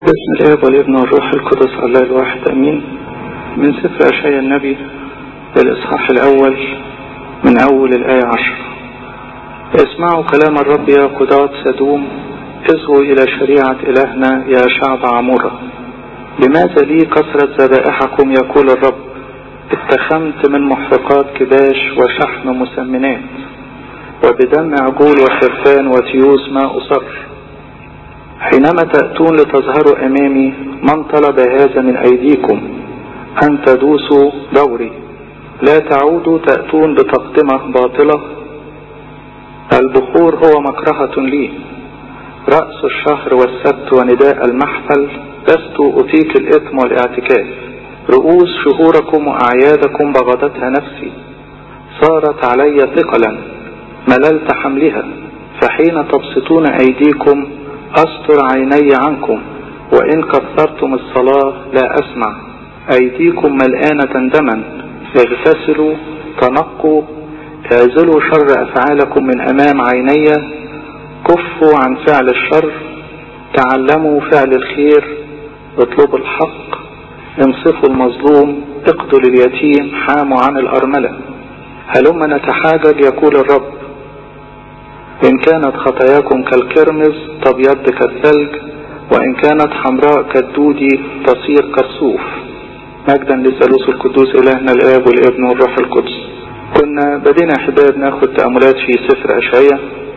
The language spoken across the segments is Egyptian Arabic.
بسم الاب والابن والروح القدس الله الواحد امين من سفر اشعيا النبي الاصحاح الاول من اول الايه عشر اسمعوا كلام الرب يا قضاة سدوم اصغوا الى شريعة الهنا يا شعب عمورة لماذا لي كثرة ذبائحكم يقول الرب اتخمت من محرقات كباش وشحم مسمنات وبدم عجول وخرفان وتيوس ما أصر حينما تأتون لتظهروا أمامي من طلب هذا من أيديكم أن تدوسوا دوري لا تعودوا تأتون بتقدمة باطلة البخور هو مكرهة لي رأس الشهر والسبت ونداء المحفل لست أتيك الإثم والاعتكاف رؤوس شهوركم وأعيادكم بغضتها نفسي صارت علي ثقلا مللت حملها فحين تبسطون أيديكم أستر عيني عنكم وإن كثرتم الصلاة لا أسمع أيديكم ملآنة دما اغتسلوا تنقوا اعزلوا شر أفعالكم من أمام عيني كفوا عن فعل الشر تعلموا فعل الخير اطلبوا الحق انصفوا المظلوم اقتلوا اليتيم حاموا عن الأرملة هلما نتحاجج يقول الرب إن كانت خطاياكم كالكرمز تبيض كالثلج وإن كانت حمراء كالدودي تصير كالصوف مجدا للثالوث القدوس إلهنا الآب والابن والروح القدس كنا بدينا أحباب ناخد تأملات في سفر أشعية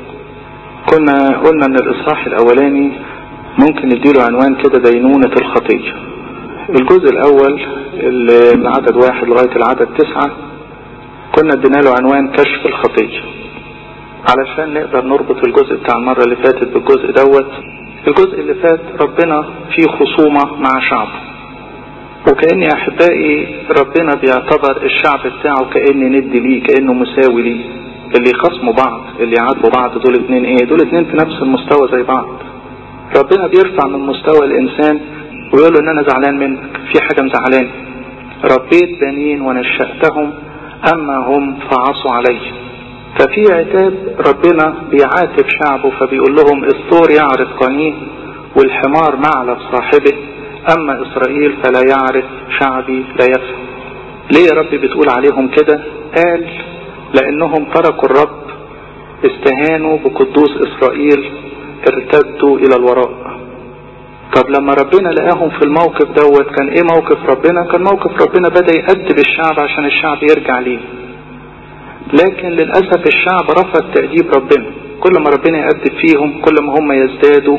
كنا قلنا أن الإصحاح الأولاني ممكن نديله عنوان كده دينونة الخطية الجزء الأول اللي من عدد واحد لغاية العدد تسعة كنا ادينا له عنوان كشف الخطية علشان نقدر نربط الجزء بتاع المرة اللي فاتت بالجزء دوت الجزء اللي فات ربنا فيه خصومة مع شعبه وكأن يا أحبائي ربنا بيعتبر الشعب بتاعه كأن ندي ليه كأنه مساوي ليه اللي يخصموا بعض اللي يعاتبوا بعض دول اتنين ايه دول اتنين في نفس المستوى زي بعض ربنا بيرفع من مستوى الإنسان ويقول له ان انا زعلان منك في حاجة مزعلاني ربيت بنين ونشأتهم اما هم فعصوا علي ففي عتاب ربنا بيعاتب شعبه فبيقول لهم الثور يعرف قنيه والحمار معلف صاحبه اما اسرائيل فلا يعرف شعبي لا يفهم ليه يا رب بتقول عليهم كده قال لانهم تركوا الرب استهانوا بقدوس اسرائيل ارتدوا الى الوراء طب لما ربنا لقاهم في الموقف دوت كان ايه موقف ربنا كان موقف ربنا بدأ يأدب الشعب عشان الشعب يرجع ليه لكن للأسف الشعب رفض تأديب ربنا كل ما ربنا يأدب فيهم كل ما هم يزدادوا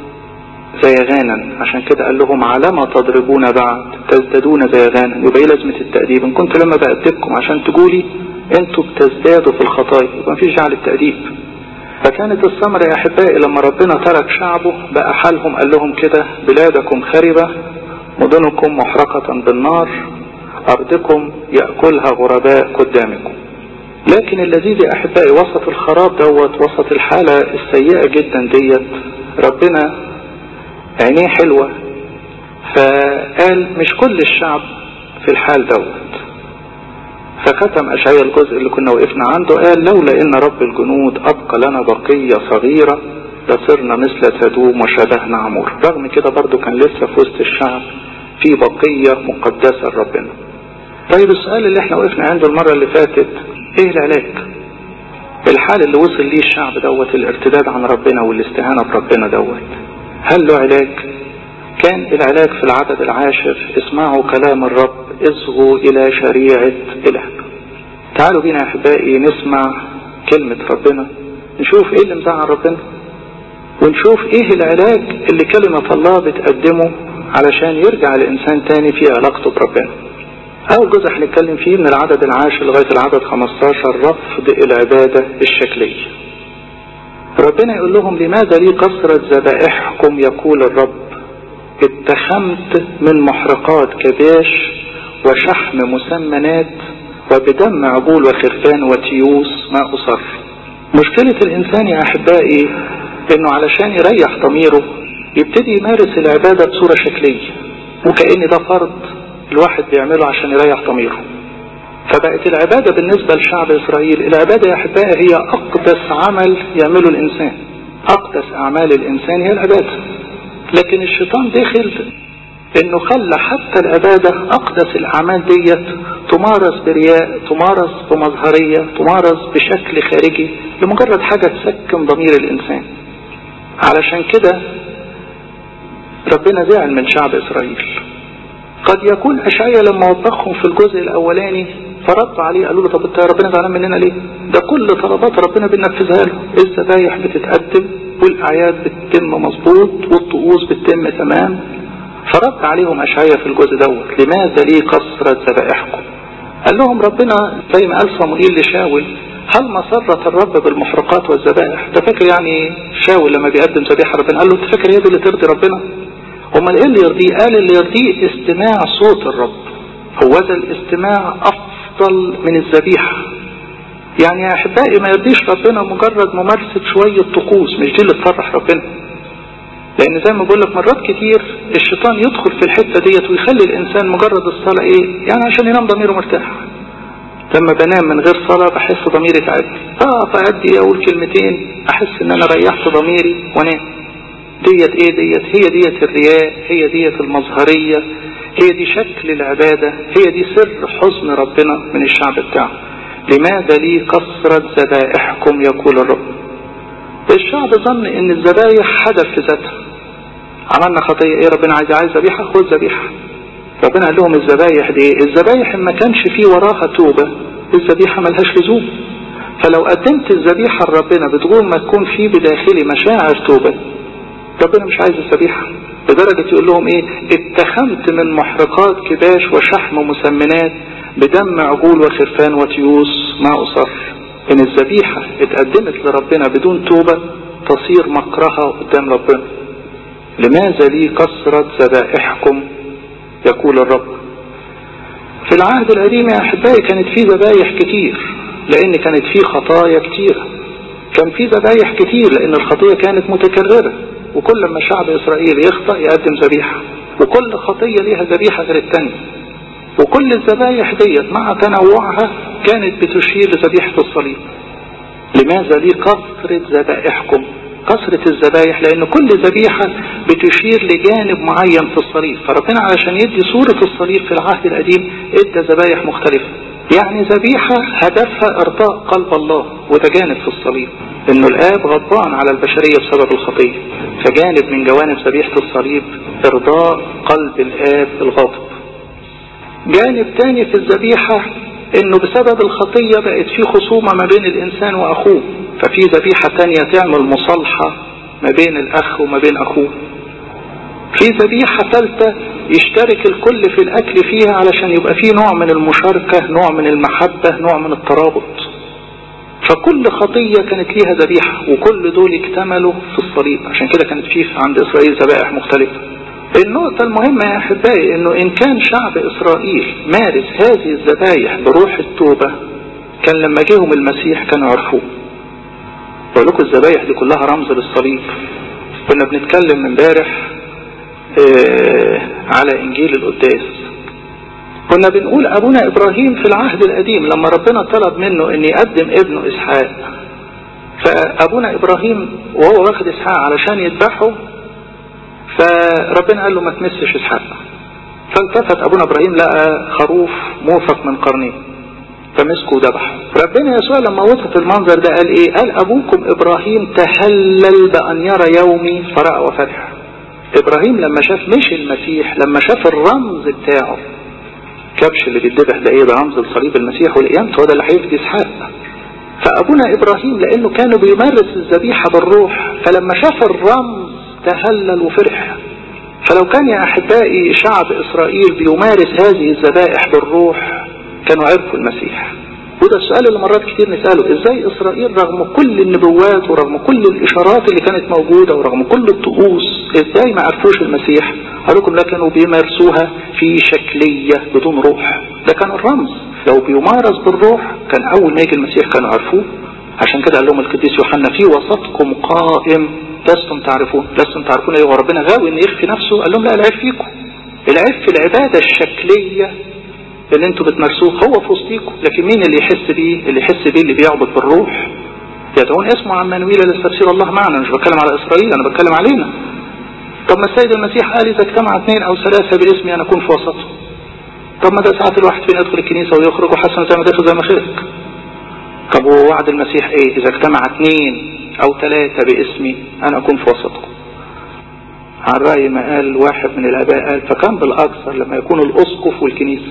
زيغانا عشان كده قال لهم على ما تضربون بعد تزدادون زيغانا يبقى ايه لازمة التأديب ان كنت لما بأدبكم عشان تقولي انتوا بتزدادوا في الخطايا يبقى مفيش داعي للتأديب فكانت الثمرة يا أحبائي لما ربنا ترك شعبه بقى حالهم قال لهم كده بلادكم خربة مدنكم محرقة بالنار أرضكم يأكلها غرباء قدامكم لكن اللذيذ يا أحبائي وسط الخراب دوت وسط الحالة السيئة جدا ديت ربنا عينيه حلوة فقال مش كل الشعب في الحال دوت فختم أشعيا الجزء اللي كنا وقفنا عنده قال لولا إن رب الجنود أبقى لنا بقية صغيرة لصرنا مثل سدوم وشبهنا عمور رغم كده برضو كان لسه في وسط الشعب في بقية مقدسة لربنا طيب السؤال اللي احنا وقفنا عنده المرة اللي فاتت ايه العلاج الحال اللي وصل ليه الشعب دوت الارتداد عن ربنا والاستهانة بربنا دوت هل له علاج كان العلاج في العدد العاشر اسمعوا كلام الرب اصغوا الى شريعة اله تعالوا بينا يا احبائي نسمع كلمة ربنا نشوف ايه اللي مزعل ربنا ونشوف ايه العلاج اللي كلمة الله بتقدمه علشان يرجع الانسان تاني في علاقته بربنا اول جزء هنتكلم فيه من العدد العاشر لغاية العدد 15 رفض العبادة الشكلية ربنا يقول لهم لماذا لي كثرة ذبائحكم يقول الرب اتخمت من محرقات كباش وشحم مسمنات وبدم عجول وخرفان وتيوس ما أصر مشكلة الإنسان يا أحبائي إنه علشان يريح ضميره يبتدي يمارس العبادة بصورة شكلية وكأن ده فرض الواحد بيعمله عشان يريح ضميره فبقت العبادة بالنسبة لشعب إسرائيل العبادة يا أحبائي هي أقدس عمل يعمله الإنسان أقدس أعمال الإنسان هي العبادة لكن الشيطان دخل انه خلى حتى العبادة اقدس الاعمال ديت تمارس برياء تمارس بمظهرية تمارس بشكل خارجي لمجرد حاجة تسكن ضمير الانسان علشان كده ربنا زعل من شعب اسرائيل قد يكون اشعيا لما وبخهم في الجزء الاولاني فردوا عليه قالوا له طب انت يا ربنا زعلان مننا ليه ده كل طلبات ربنا بننفذها له الذبايح بتتقدم والاعياد بتتم مظبوط والطقوس بتتم تمام فرد عليهم اشعيا في الجزء دوت لماذا لي كثرة ذبائحكم قال لهم ربنا زي ما قال صموئيل لشاول هل مسرة الرب بالمحرقات والذبائح ده فاكر يعني شاول لما بيقدم ذبيحة ربنا قال له انت فاكر هي دي اللي ترضي ربنا امال ايه اللي يرضيه قال اللي يرضيه استماع صوت الرب هو ذا الاستماع افضل من الذبيحة يعني يا احبائي ما يرضيش ربنا مجرد ممارسة شوية طقوس مش دي اللي تفرح ربنا لان زي ما بقول لك مرات كتير الشيطان يدخل في الحتة ديت ويخلي الانسان مجرد الصلاة ايه يعني عشان ينام ضميره مرتاح لما بنام من غير صلاة بحس ضميري تعبني اه فأدي اقول كلمتين احس ان انا ريحت ضميري وانام ديت ايه ديت هي ديت الرياء هي ديت المظهرية هي دي شكل العبادة هي دي سر حزن ربنا من الشعب بتاعه لماذا لي كثرة ذبائحكم يقول الرب الشعب ظن ان الذبايح هدف في ذاتها عملنا خطية ايه ربنا عايز عايز ذبيحة خد ذبيحة ربنا قال لهم الذبايح دي الذبايح ما كانش فيه وراها توبة الذبيحة ملهاش لزوم فلو قدمت الذبيحة لربنا بدون ما تكون في بداخلي مشاعر توبة ربنا مش عايز الذبيحة لدرجة يقول لهم ايه اتخمت من محرقات كباش وشحم مسمنات بدم عجول وخرفان وتيوس ما أصر ان الذبيحة اتقدمت لربنا بدون توبة تصير مكرهة قدام ربنا لماذا لي كثرة ذبائحكم يقول الرب في العهد القديم يا احبائي كانت في ذبايح كتير لان كانت في خطايا كتيرة كان في ذبايح كتير لان الخطية كانت متكررة وكل ما شعب اسرائيل يخطأ يقدم ذبيحة وكل خطية ليها ذبيحة غير التانية وكل الذبايح ديت مع تنوعها كانت بتشير لذبيحة الصليب لماذا لي كثرة ذبائحكم كثرة الذبايح لأن كل ذبيحة بتشير لجانب معين في الصليب فربنا علشان يدي صورة الصليب في العهد القديم ادى ذبايح مختلفة يعني ذبيحة هدفها ارضاء قلب الله وده جانب في الصليب انه الاب غضبان على البشرية بسبب الخطية فجانب من جوانب ذبيحة الصليب ارضاء قلب الاب الغاضب جانب تاني في الذبيحة انه بسبب الخطية بقت في خصومة ما بين الانسان واخوه ففي ذبيحة تانية تعمل مصالحة ما بين الاخ وما بين اخوه في ذبيحة ثالثة يشترك الكل في الاكل فيها علشان يبقى في نوع من المشاركة نوع من المحبة نوع من الترابط فكل خطية كانت ليها ذبيحة وكل دول اكتملوا في الصليب عشان كده كانت فيه عند اسرائيل ذبائح مختلفة النقطة المهمة يا أحبائي أنه إن كان شعب إسرائيل مارس هذه الذبايح بروح التوبة كان لما جيهم المسيح كانوا عرفوه بقول لكم الذبايح دي كلها رمز للصليب كنا بنتكلم امبارح اه على إنجيل القداس كنا بنقول أبونا إبراهيم في العهد القديم لما ربنا طلب منه أن يقدم ابنه إسحاق فأبونا إبراهيم وهو واخد إسحاق علشان يذبحه فربنا قال له ما تمسش اسحاق فالتفت ابونا ابراهيم لقى خروف موثق من قرنين فمسكه وذبحه ربنا يسوع لما وصف المنظر ده قال ايه قال ابوكم ابراهيم تهلل بان يرى يومي فرأى وفرح ابراهيم لما شاف مش المسيح لما شاف الرمز بتاعه كبش اللي بيتذبح ده ايه ده رمز لصليب المسيح والقيامة هو ده اللي هيفدي اسحاق فابونا ابراهيم لانه كانوا بيمارس الذبيحه بالروح فلما شاف الرمز تهلل وفرح فلو كان يا احبائي شعب اسرائيل بيمارس هذه الذبائح بالروح كانوا عرفوا المسيح وده السؤال اللي مرات كتير نسأله ازاي اسرائيل رغم كل النبوات ورغم كل الاشارات اللي كانت موجودة ورغم كل الطقوس ازاي ما عرفوش المسيح قالوا لكم لا كانوا بيمارسوها في شكلية بدون روح ده كان الرمز لو بيمارس بالروح كان اول ما يجي المسيح كانوا عرفوه عشان كده قال لهم القديس يوحنا في وسطكم قائم لستم تعرفون لستم تعرفون ايه وربنا غاوي ان يخفي نفسه قال لهم لا العيب فيكم العيب في العبادة الشكلية اللي انتوا بتمارسوه هو في وسطيكم لكن مين اللي يحس بيه اللي يحس بيه اللي بيعبد بالروح يدعون اسمه عمانويل لتفسير الله معنا مش بتكلم على اسرائيل انا بتكلم علينا طب ما السيد المسيح قال اذا اجتمع اثنين او ثلاثة باسمي انا اكون في وسطهم طب ما ده ساعات الواحد فينا يدخل الكنيسة ويخرج وحسن زي ما دخل زي ما خرج طب ووعد المسيح ايه اذا اجتمع اثنين او ثلاثة باسمي انا اكون في وسطهم عن رأي ما قال واحد من الاباء قال فكم بالاكثر لما يكون الاسقف والكنيسة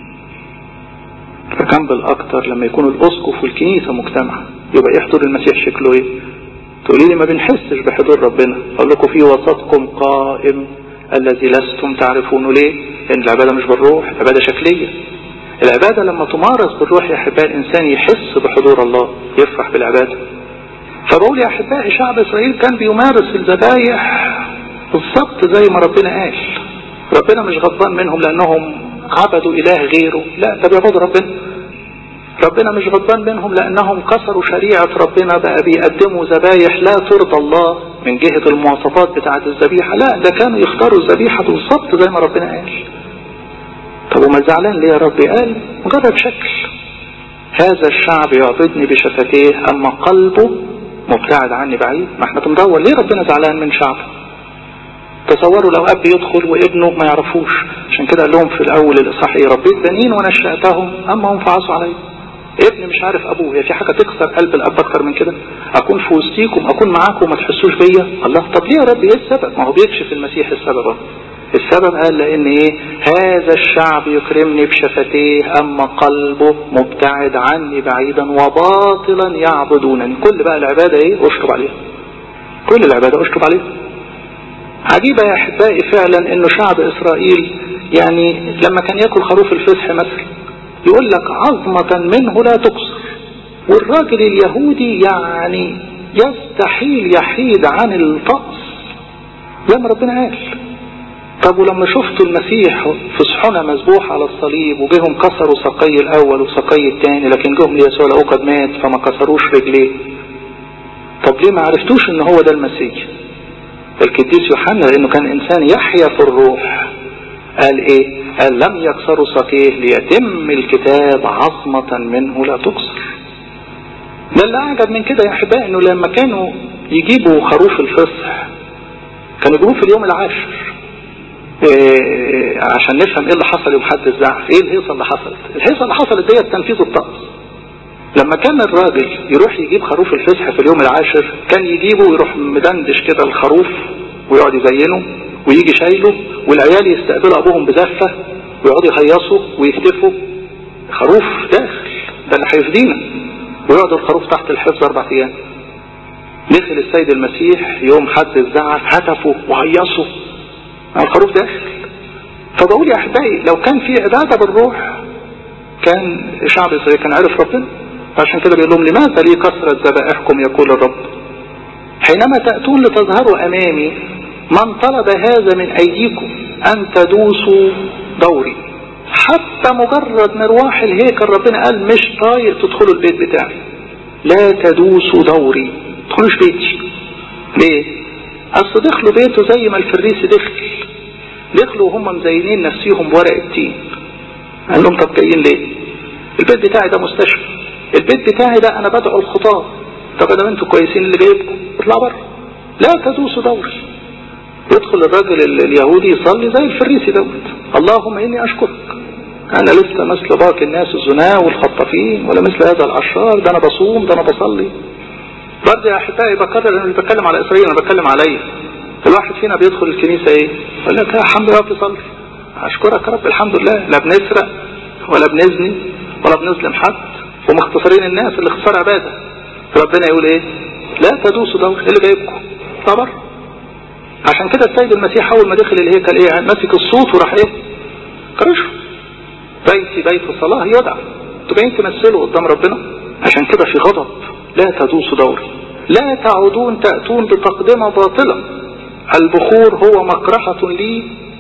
فكم بالاكثر لما يكون الاسقف والكنيسة مجتمع يبقى يحضر المسيح شكله ايه تقولي لي ما بنحسش بحضور ربنا اقول لكم في وسطكم قائم الذي لستم تعرفونه ليه لان العبادة مش بالروح العبادة شكلية العبادة لما تمارس بالروح يا احبائي الانسان يحس بحضور الله يفرح بالعبادة فبقول يا احبائي شعب اسرائيل كان بيمارس الذبايح بالظبط زي ما ربنا قال ربنا مش غضبان منهم لانهم عبدوا اله غيره لا ده بيعبدوا ربنا ربنا مش غضبان منهم لانهم كسروا شريعة ربنا بقى بيقدموا ذبايح لا ترضى الله من جهة المواصفات بتاعة الذبيحة لا ده كانوا يختاروا الذبيحة بالظبط زي ما ربنا قال طب وما زعلان ليه يا رب قال مجرد شكل هذا الشعب يعبدني بشفتيه اما قلبه مبتعد عني بعيد ما احنا بندور ليه ربنا زعلان من شعبه تصوروا لو اب يدخل وابنه ما يعرفوش عشان كده قال لهم في الاول الاصحاح ايه ربيت بنين ونشأتهم اما هم فعصوا علي ابن مش عارف ابوه هي في حاجه تكسر قلب الاب اكتر من كده اكون في وسطيكم اكون معاكم وما تحسوش بيا الله طب ليه يا رب ايه السبب ما هو بيكشف المسيح السبب السبب قال لان ايه هذا الشعب يكرمني بشفتيه اما قلبه مبتعد عني بعيدا وباطلا يعبدونني كل بقى العبادة ايه اشكب عليها كل العبادة اشكب عليها عجيبة يا احبائي فعلا انه شعب اسرائيل يعني لما كان ياكل خروف الفسح مثلا يقول لك عظمة منه لا تكسر والراجل اليهودي يعني يستحيل يحيد عن الطقس زي ما ربنا قال طب ولما شفتوا المسيح في صحنة مذبوح على الصليب وجيهم كسروا ساقي الاول وساقي الثاني لكن جهم ليسوع لقوه قد مات فما كسروش رجليه طب ليه ما عرفتوش ان هو ده المسيح القديس يوحنا لانه كان انسان يحيا في الروح قال ايه قال لم يكسروا ساقيه ليتم الكتاب عظمة منه لا تكسر ده اللي اعجب من كده يا احبائي انه لما كانوا يجيبوا خروف الفصح كانوا يجيبوه في اليوم العاشر إيه عشان نفهم ايه اللي حصل يوم حد الزعف ايه الهيصه اللي حصلت الهيصه اللي حصلت ديت تنفيذ الطقس لما كان الراجل يروح يجيب خروف الفسح في اليوم العاشر كان يجيبه ويروح مدندش كده الخروف ويقعد يزينه ويجي شايله والعيال يستقبلوا ابوهم بزفه ويقعدوا يهيصوا ويهتفوا خروف داخل ده اللي هيفدينا ويقعد الخروف تحت الحفظ اربع ايام دخل السيد المسيح يوم حد الزعف هتفوا وهيصوا الخروف داخل فبقول يا احبائي لو كان في عبادة بالروح كان شعب اسرائيل كان عارف ربنا عشان كده بيقول لهم لماذا لي كثرة ذبائحكم يقول الرب حينما تأتون لتظهروا امامي من طلب هذا من ايديكم ان تدوسوا دوري حتى مجرد مروح الهيكل ربنا قال مش طايق تدخلوا البيت بتاعي لا تدوسوا دوري تدخلوش بيتي ليه اصل دخلوا بيته زي ما الفريسي دخل دخلوا وهم مزينين نفسيهم بورق التين قال لهم طب جايين ليه البيت بتاعي ده مستشفى البيت بتاعي ده انا بدعو الخطاة طب ادام انتوا كويسين اللي جايبكم اطلع بره لا تدوسوا دوري يدخل الراجل اليهودي يصلي زي الفريسي دوت اللهم اني اشكرك انا لست مثل باقي الناس الزناة والخطافين ولا مثل هذا العشار ده انا بصوم ده انا بصلي برضه يا احبائي بكرر انا مش بتكلم على اسرائيل انا بتكلم عليا الواحد فينا بيدخل الكنيسه ايه يقول لك يا الحمد لله بيصلي اشكرك يا رب الحمد لله لا بنسرق ولا بنزني ولا بنظلم حد ومختصرين الناس اللي اختصار عباده ربنا يقول ايه لا تدوسوا دور ايه اللي جايبكم صبر عشان كده السيد المسيح اول ما دخل الهيكل ايه ماسك الصوت وراح ايه كرشه بيتي بيت الصلاه يدعى انتوا جايين تمثلوا قدام ربنا عشان كده في غضب لا تدوسوا دوري لا تعودون تأتون بتقدمة باطلة البخور هو مكرهة لي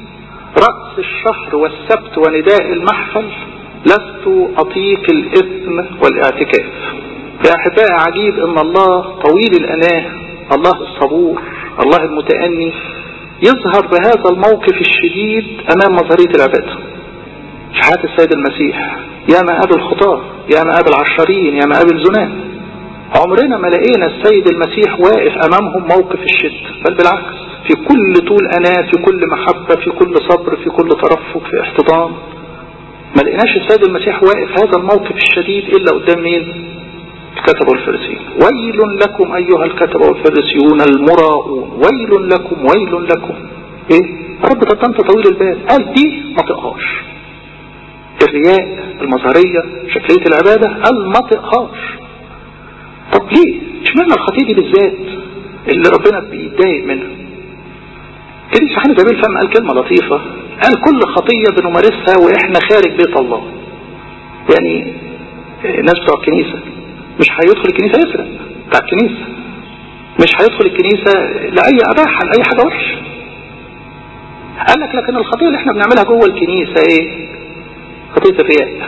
رأس الشهر والسبت ونداء المحفل لست أطيق الإثم والاعتكاف يا أحبائي عجيب أن الله طويل الأناه الله الصبور الله المتأني يظهر بهذا الموقف الشديد أمام نظرية العبادة شهادة السيد المسيح يا ما أبي الخطاة يا ما أبي العشرين يا ما أبي الزناه عمرنا ما لقينا السيد المسيح واقف امامهم موقف الشد بل بالعكس في كل طول أناة في كل محبة في كل صبر في كل ترفق في احتضان ما لقيناش السيد المسيح واقف هذا الموقف الشديد إلا قدام مين الكتبة والفريسيين ويل لكم أيها الكتبة والفريسيون المراؤون ويل لكم ويل لكم ايه رب طب انت طويل البال قال دي ما تقهاش الرياء المظهرية شكلية العبادة قال ما تقهاش طب ليه اشمعنى الخطية دي بالذات اللي ربنا بيتضايق منها كده شحن جميل فهم قال كلمة لطيفة قال كل خطية بنمارسها واحنا خارج بيت الله يعني الناس بتوع الكنيسة مش هيدخل الكنيسة يسرق بتاع الكنيسة مش هيدخل الكنيسة لأي أباحة لأي حاجة وحشة قال لك لكن الخطية اللي احنا بنعملها جوه الكنيسة ايه خطية الرياء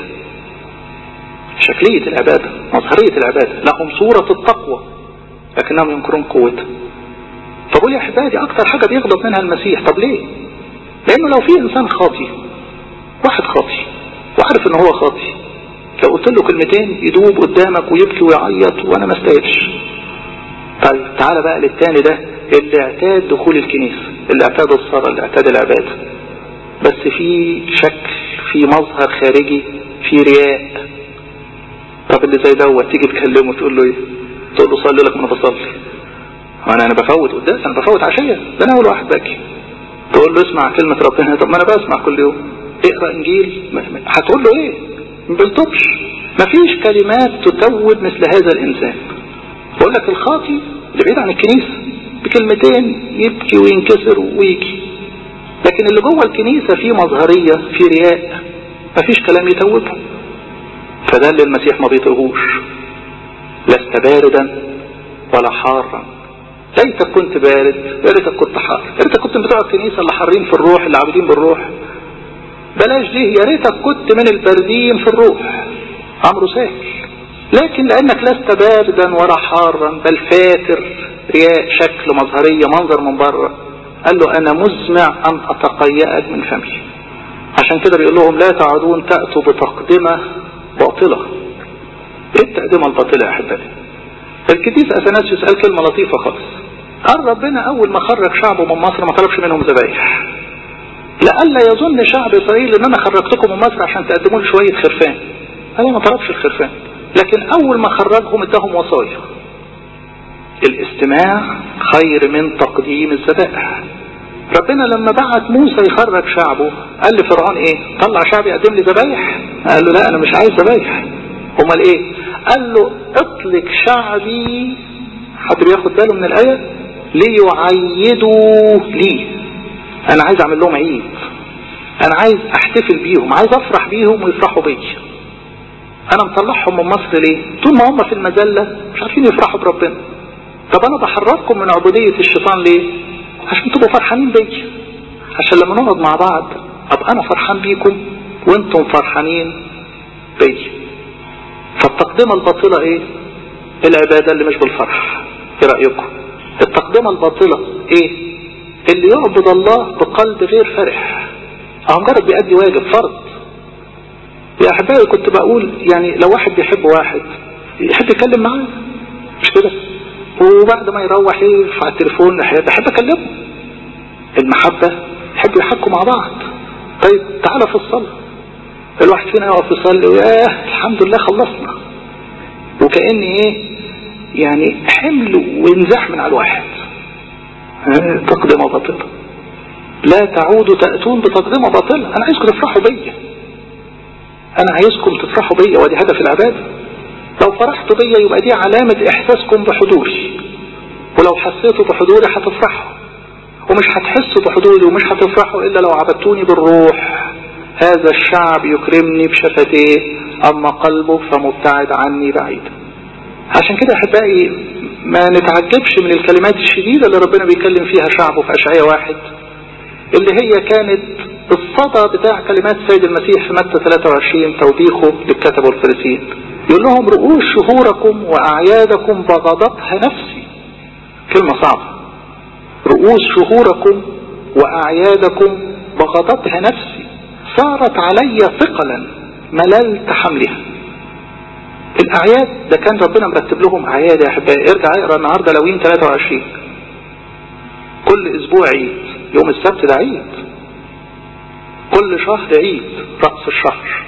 شكلية العبادة مظهرية العبادة لهم صورة التقوى لكنهم ينكرون قوتها فقول يا احبابي اكتر حاجة بيغضب منها المسيح طب ليه لانه لو في انسان خاطي واحد خاطي وعارف ان هو خاطي لو قلت له كلمتين يدوب قدامك ويبكي ويعيط وانا ما استاهلش طيب تعالى بقى للتاني ده اللي اعتاد دخول الكنيسة اللي اعتاد الصلاة اللي اعتاد العبادة بس في شكل في مظهر خارجي في رياء طب اللي زي دوت تيجي تكلمه تقول له ايه تقول له صلي لك ما انا بصلي وانا انا بفوت قداس انا بفوت عشية ده انا اول واحد باكي تقول له اسمع كلمة ربنا طب ما انا بسمع كل يوم اقرا انجيل هتقول له ايه ما بيلطبش مفيش كلمات تتوب مثل هذا الانسان بقول لك الخاطي اللي بعيد عن الكنيسة بكلمتين يبكي وينكسر ويجي لكن اللي جوه الكنيسة في مظهرية في رياء مفيش كلام يتوبه فده اللي المسيح ما بيطيقوش لست باردا ولا حارا ليتك كنت بارد يا ريتك كنت حار يا ريتك كنت بتوع الكنيسة اللي حارين في الروح اللي عابدين بالروح بلاش دي يا ريتك كنت من الباردين في الروح امره سهل لكن لانك لست باردا ولا حارا بل فاتر رياء شكل مظهرية منظر من بره قال له انا مزمع ان اتقيأك من فمي عشان كده بيقول لهم لا تعودون تأتوا بتقدمة باطلة ايه التقدمة الباطلة يا احبائي الكديس اثناسيوس قال كلمة لطيفة خالص قال ربنا اول ما خرج شعبه من مصر ما طلبش منهم ذبايح لألا يظن شعب اسرائيل ان انا خرجتكم من مصر عشان تقدموا لي شوية خرفان قال ما طلبش الخرفان لكن اول ما خرجهم اداهم وصايا الاستماع خير من تقديم الذبائح ربنا لما بعت موسى يخرج شعبه قال لفرعون ايه طلع شعبي يقدم لي ذبايح قال له لا انا مش عايز ذبايح امال ايه قال له اطلق شعبي حد بياخد باله من الايه ليعيدوا لي انا عايز اعمل لهم عيد انا عايز احتفل بيهم عايز افرح بيهم ويفرحوا بيا انا مطلعهم من مصر ليه طول ما هم في المذلة مش عارفين يفرحوا بربنا طب انا بحرركم من عبودية الشيطان ليه عشان تبقوا فرحانين بيا عشان لما نقعد مع بعض ابقى انا فرحان بيكم وانتم فرحانين بيا فالتقدمة الباطلة ايه العبادة اللي مش بالفرح ايه رأيكم التقدمة الباطلة ايه اللي يعبد الله بقلب غير فرح او مجرد بيأدي واجب فرض يا احبائي كنت بقول يعني لو واحد بيحب واحد يحب يتكلم معاه مش كده وبعد ما يروح يرفع التليفون بحب اكلمه المحبة يحب يحكوا مع بعض طيب تعالى في الصلاة الواحد فينا يقف يصلي وياه الحمد لله خلصنا وكأن ايه يعني حمل وانزاح من على الواحد تقدمة باطلة لا تعودوا تأتون بتقدمة باطلة انا عايزكم تفرحوا بيا انا عايزكم تفرحوا بيا ودي هدف العبادة لو فرحتوا بيا يبقى دي علامة احساسكم بحضوري ولو حسيتوا بحضوري هتفرحوا ومش هتحسوا بحضوري ومش هتفرحوا الا لو عبدتوني بالروح هذا الشعب يكرمني بشفتيه اما قلبه فمبتعد عني بعيدا عشان كده احبائي ما نتعجبش من الكلمات الشديدة اللي ربنا بيتكلم فيها شعبه في اشعياء واحد اللي هي كانت الصدى بتاع كلمات سيد المسيح في متى 23 توبيخه للكتب والفريسيين يقول لهم رؤوس شهوركم واعيادكم بغضتها نفسي كلمة صعبة رؤوس شهوركم واعيادكم بغضتها نفسي صارت علي ثقلا مللت حملها الاعياد ده كان ربنا مرتب لهم اعياد يا احبائي ارجع اقرا النهارده لوين 23 كل اسبوع عيد يوم السبت ده عيد كل شهر عيد رأس الشهر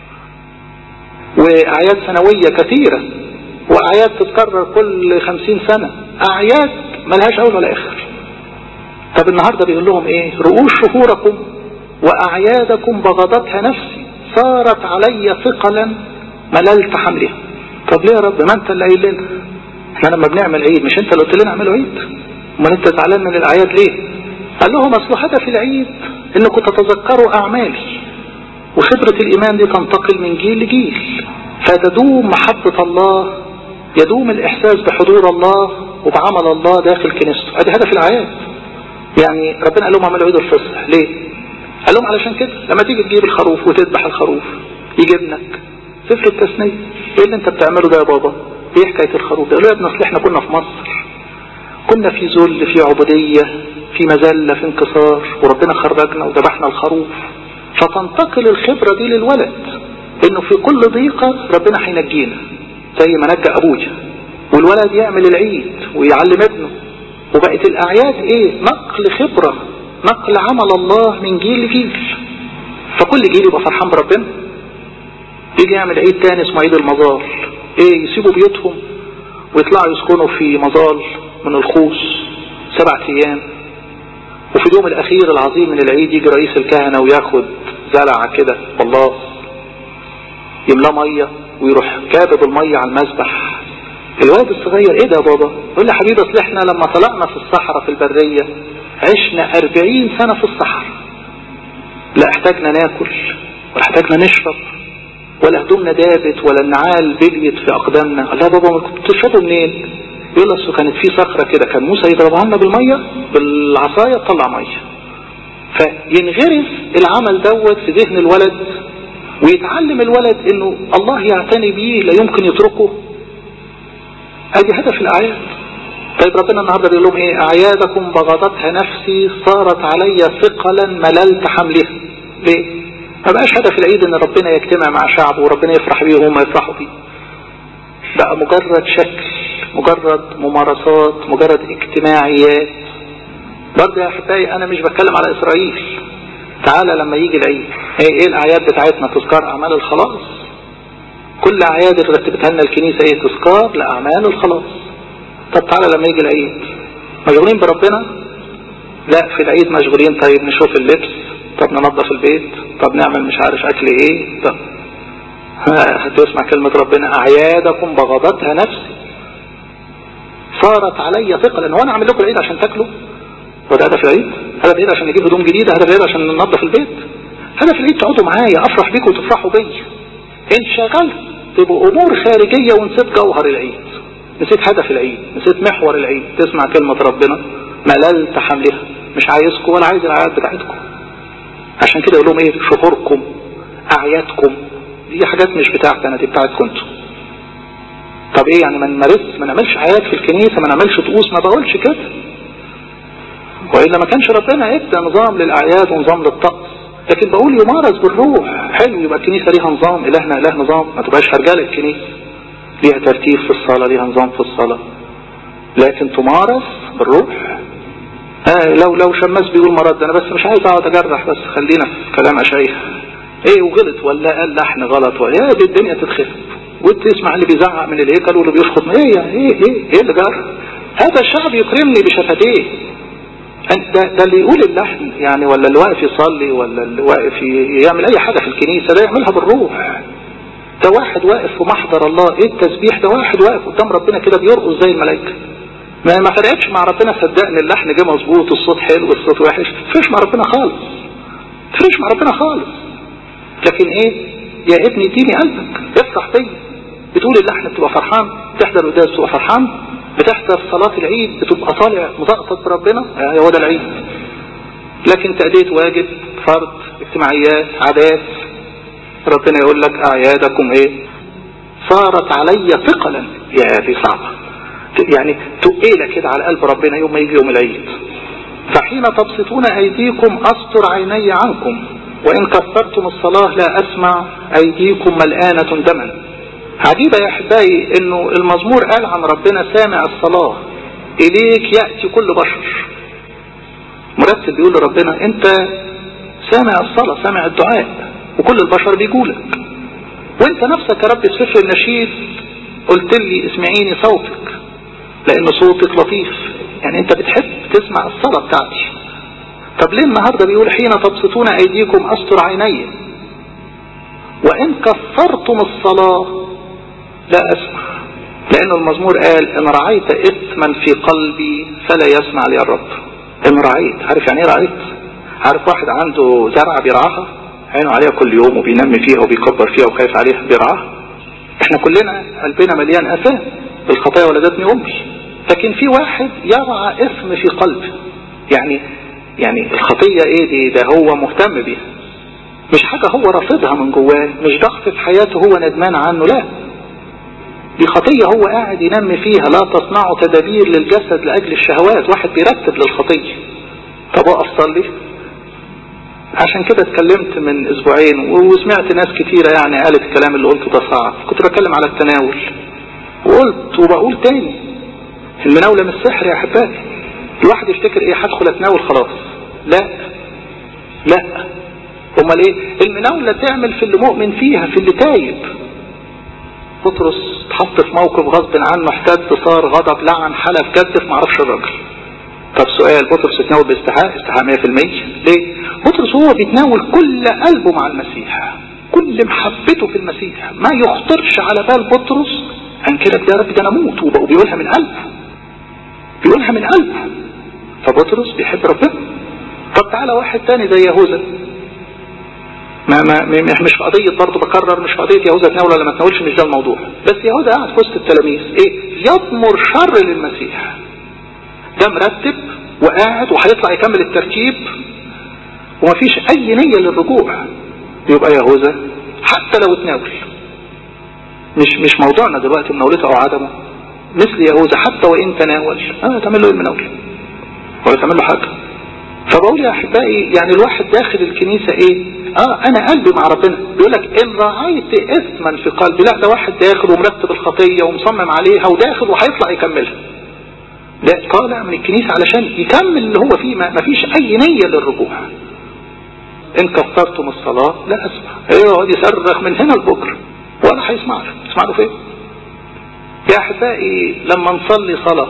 واعياد سنوية كثيرة واعياد تتكرر كل خمسين سنة اعياد ملهاش اول ولا اخر طب النهاردة بيقول لهم ايه رؤوس شهوركم واعيادكم بغضتها نفسي صارت علي ثقلا مللت حملها طب ليه يا رب ما انت اللي قايل لنا احنا لما بنعمل عيد مش انت اللي قلت لنا اعملوا عيد امال انت زعلان من الاعياد ليه قال لهم اصل هدف العيد انكم تتذكروا اعمالي وخبرة الايمان دي تنتقل من جيل لجيل فتدوم محبة الله يدوم الاحساس بحضور الله وبعمل الله داخل كنيسته ادي هدف الاعياد يعني ربنا قال لهم اعملوا عيد الفصح ليه قال لهم علشان كده لما تيجي تجيب الخروف وتذبح الخروف يجي ابنك سفر التثنية ايه اللي انت بتعمله ده يا بابا ايه حكاية الخروف ده قالوا يا ابن اصل احنا كنا في مصر كنا في ذل في عبودية في مذلة في انكسار وربنا خرجنا وذبحنا الخروف فتنتقل الخبرة دي للولد انه في كل ضيقة ربنا هينجينا زي ما نجى ابويا والولد يعمل العيد ويعلم ابنه وبقت الاعياد ايه نقل خبرة نقل عمل الله من جيل لجيل فكل جيل يبقى فرحان بربنا يجي يعمل عيد تاني اسمه عيد المظال ايه يسيبوا بيوتهم ويطلعوا يسكنوا في مظال من الخوص سبع ايام وفي اليوم الاخير العظيم من العيد يجي رئيس الكهنة وياخد زلعة كده والله يملاه مية ويروح كابب المية على المسبح الواد الصغير ايه ده يا بابا يقول لي حبيبي اصل احنا لما طلعنا في الصحراء في البرية عشنا اربعين سنة في الصحراء لا احتاجنا ناكل ولا احتاجنا نشرب ولا هدومنا دابت ولا النعال بليت في اقدامنا قال يا بابا ما كنت تشربوا منين يقول اصل كانت في صخرة كده كان موسى يضربها لنا بالمية بالعصاية تطلع مية فينغرس العمل دوت في ذهن الولد ويتعلم الولد انه الله يعتني بيه لا يمكن يتركه ادي هدف الاعياد طيب ربنا النهارده بيقول لهم ايه اعيادكم بغضتها نفسي صارت علي ثقلا مللت حملها ليه ما بقاش هدف العيد ان ربنا يجتمع مع شعبه وربنا يفرح بيه وهم يفرحوا بيه بقى مجرد شكل مجرد ممارسات مجرد اجتماعيات برضه يا احبائي انا مش بتكلم على اسرائيل تعالى لما يجي العيد ايه, ايه الاعياد بتاعتنا تذكار اعمال الخلاص كل اعياد اللي رتبتها لنا الكنيسه ايه تذكار لاعمال الخلاص طب تعالى لما يجي العيد مشغولين بربنا لا في العيد مشغولين طيب نشوف اللبس طب ننظف البيت طب نعمل مش عارف اكل ايه طب هتسمع كلمة ربنا اعيادكم بغضتها نفسي صارت علي ثقلا وانا اعمل لكم العيد عشان تاكلوا وده هدف العيد هدف العيد عشان نجيب هدوم جديدة هدف العيد عشان ننظف البيت هدف العيد تقعدوا معايا افرح بيكم وتفرحوا بيا انشغلت تبقوا امور خارجية ونسيت جوهر العيد نسيت هدف العيد نسيت محور العيد تسمع كلمة ربنا مللت حملها مش عايزكم ولا عايز الاعياد بتاعتكم عشان كده يقول لهم ايه شهوركم اعيادكم دي حاجات مش بتاعتي انا دي بتاعتكم انتوا طب ايه يعني ما نمارس ما نعملش اعياد في الكنيسه ما نعملش طقوس ما بقولش كده والا ما كانش ربنا ادى نظام للاعياد ونظام للطقس لكن بقول يمارس بالروح حلو يبقى الكنيسه ليها نظام الهنا اله نظام ما تبقاش هرجله الكنيسه ليها ترتيب في الصلاه ليها نظام في الصلاه لكن تمارس بالروح آه لو لو شماس بيقول مرض انا بس مش عايز اقعد اجرح بس خلينا في كلام اشايخ ايه وغلط ولا قال لحن غلط ولا ايه دي الدنيا تتخف وتسمع اللي بيزعق من الهيكل واللي بيشخط ايه يعني ايه ايه ايه اللي جرى هذا الشعب يكرمني بشفتيه ده, ده اللي يقول اللحن يعني ولا اللي واقف يصلي ولا اللي واقف يعمل اي حاجة في الكنيسة ده يعملها بالروح ده واحد واقف في محضر الله ايه التسبيح ده واحد واقف قدام ربنا كده بيرقص زي الملائكة ما ما فرقتش مع ربنا صدقني اللحن جه مظبوط الصوت حلو الصوت وحش فرقش مع ربنا خالص فرقش مع ربنا خالص لكن ايه يا ابني اديني قلبك افرح بيا بتقول اللحن بتبقى فرحان بتحضر القداس بتبقى فرحان بتحضر صلاة العيد بتبقى طالع مزقطط بربنا هو ده العيد لكن تأديت واجب فرض اجتماعيات عادات ربنا يقول لك اعيادكم ايه صارت علي ثقلا يا دي صعبة يعني تقيلة كده على قلب ربنا يوم ما يجي يوم العيد فحين تبسطون ايديكم استر عيني عنكم وان كثرتم الصلاة لا اسمع ايديكم ملآنة دما عجيبة يا احبائي انه المزمور قال عن ربنا سامع الصلاة اليك يأتي كل بشر مرتب بيقول لربنا انت سامع الصلاة سامع الدعاء وكل البشر بيقولك وانت نفسك يا رب في سفر النشيد قلت لي اسمعيني صوتك لان صوتك لطيف يعني انت بتحب تسمع الصلاة بتاعتي طب ليه النهاردة بيقول حين تبسطون ايديكم استر عيني وان كثرتم الصلاة لا اسمع لان المزمور قال ان رعيت اثما في قلبي فلا يسمع لي الرب ان رعيت عارف يعني ايه رعيت عارف واحد عنده زرعة بيرعاها عينه عليها كل يوم وبينمي فيها وبيكبر فيها وخايف عليها بيرعاها احنا كلنا قلبنا مليان اثام بالخطايا ولدتني امي لكن في واحد يرعى اثم في قلبه يعني يعني الخطية ايه دي ده هو مهتم بيها مش حاجة هو رافضها من جواه مش ضغط في حياته هو ندمان عنه لا دي خطية هو قاعد ينمي فيها لا تصنعوا تدابير للجسد لأجل الشهوات واحد بيرتب للخطية طب اقف صلي عشان كده اتكلمت من اسبوعين وسمعت ناس كتيرة يعني قالت الكلام اللي قلته ده صعب كنت بتكلم على التناول وقلت وبقول تاني المناولة مش سحر يا احبائي الواحد يفتكر ايه هدخل اتناول خلاص لا لا امال ايه المناولة تعمل في اللي مؤمن فيها في اللي تايب بطرس اتحط في موقف غصب عنه احتد صار غضب لعن حلف كذب معرفش الراجل طب سؤال بطرس اتناول باستحاء استحاء 100% ليه بطرس هو بيتناول كل قلبه مع المسيح كل محبته في المسيح ما يخطرش على بال بطرس عن كده يا رب ده انا اموت وبيقولها من قلبه بيقولها من قلبه فبطرس بيحب ربنا طب تعالى واحد تاني زي يهوذا ما ما مش في قضية برضه بكرر مش في قضية يهوذا تناول ولا ما تناولش مش ده الموضوع بس يهوذا قاعد في وسط التلاميذ ايه يضمر شر للمسيح ده مرتب وقاعد وهيطلع يكمل الترتيب ومفيش اي نية للرجوع يبقى يهوذا حتى لو اتناول مش مش موضوعنا دلوقتي مناولته او عدمه مثل يهوذا حتى وان تناول اه تعمل له المناولة ولا تعمل له حاجة فبقول يا احبائي يعني الواحد داخل الكنيسة ايه اه انا قلبي مع ربنا بيقول لك ان رعيت اثما في قلبي لا ده واحد داخل ومرتب الخطية ومصمم عليها وداخل وهيطلع يكملها ده طالع من الكنيسة علشان يكمل اللي هو فيه ما فيش اي نية للرجوع ان كفرتم الصلاة لا اسمع يقعد يصرخ من هنا لبكره ولا هيسمع له يسمع له فين يا احبائي لما نصلي صلاة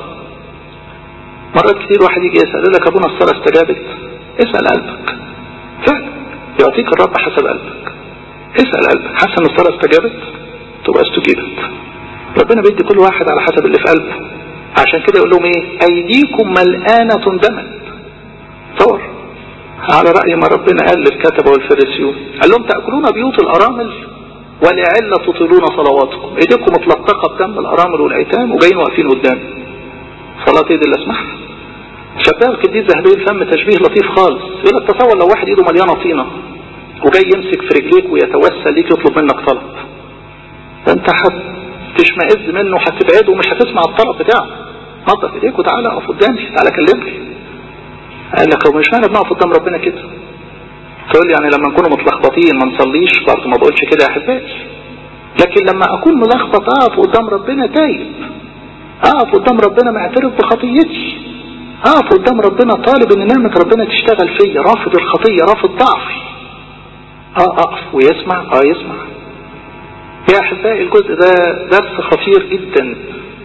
مرات كتير واحد يجي يسأل يقول لك ابونا الصلاة استجابت اسأل قلبك فعلا يعطيك الرب حسب قلبك اسأل قلبك حاسس ان الصلاة استجابت تبقى استجيبت ربنا بيدي كل واحد على حسب اللي في قلبه عشان كده يقول لهم ايه ايديكم ملآنة دما تصور على رأي ما ربنا قال للكتبة والفريسيون قال لهم تأكلون بيوت الأرامل ولعلة تطيلون صلواتكم ايديكم متلطقة بدم الأرامل والأيتام وجايين واقفين قدام صلاة ايد اللي اسمعها شباب القديس ذهبي الفم تشبيه لطيف خالص يقول لك تصور لو واحد ايده مليانة طينة وجاي يمسك في رجليك ويتوسل ليك يطلب منك طلب فانت هتشمئز منه هتبعده ومش هتسمع الطلب بتاعه نظف ايديك وتعالى اقف قدامي تعالى كلمني قال لك هو مش معنى بنقف قدام ربنا كده تقول يعني لما نكونوا متلخبطين ما نصليش برضه ما بقولش كده يا احبائي لكن لما اكون ملخبط اقف قدام ربنا تايب اقف قدام ربنا معترف بخطيتي اقف قدام ربنا طالب ان نعمة ربنا تشتغل فيا رافض الخطية رافض ضعفي اه اقف ويسمع اه يسمع يا احبائي الجزء ده درس خطير جدا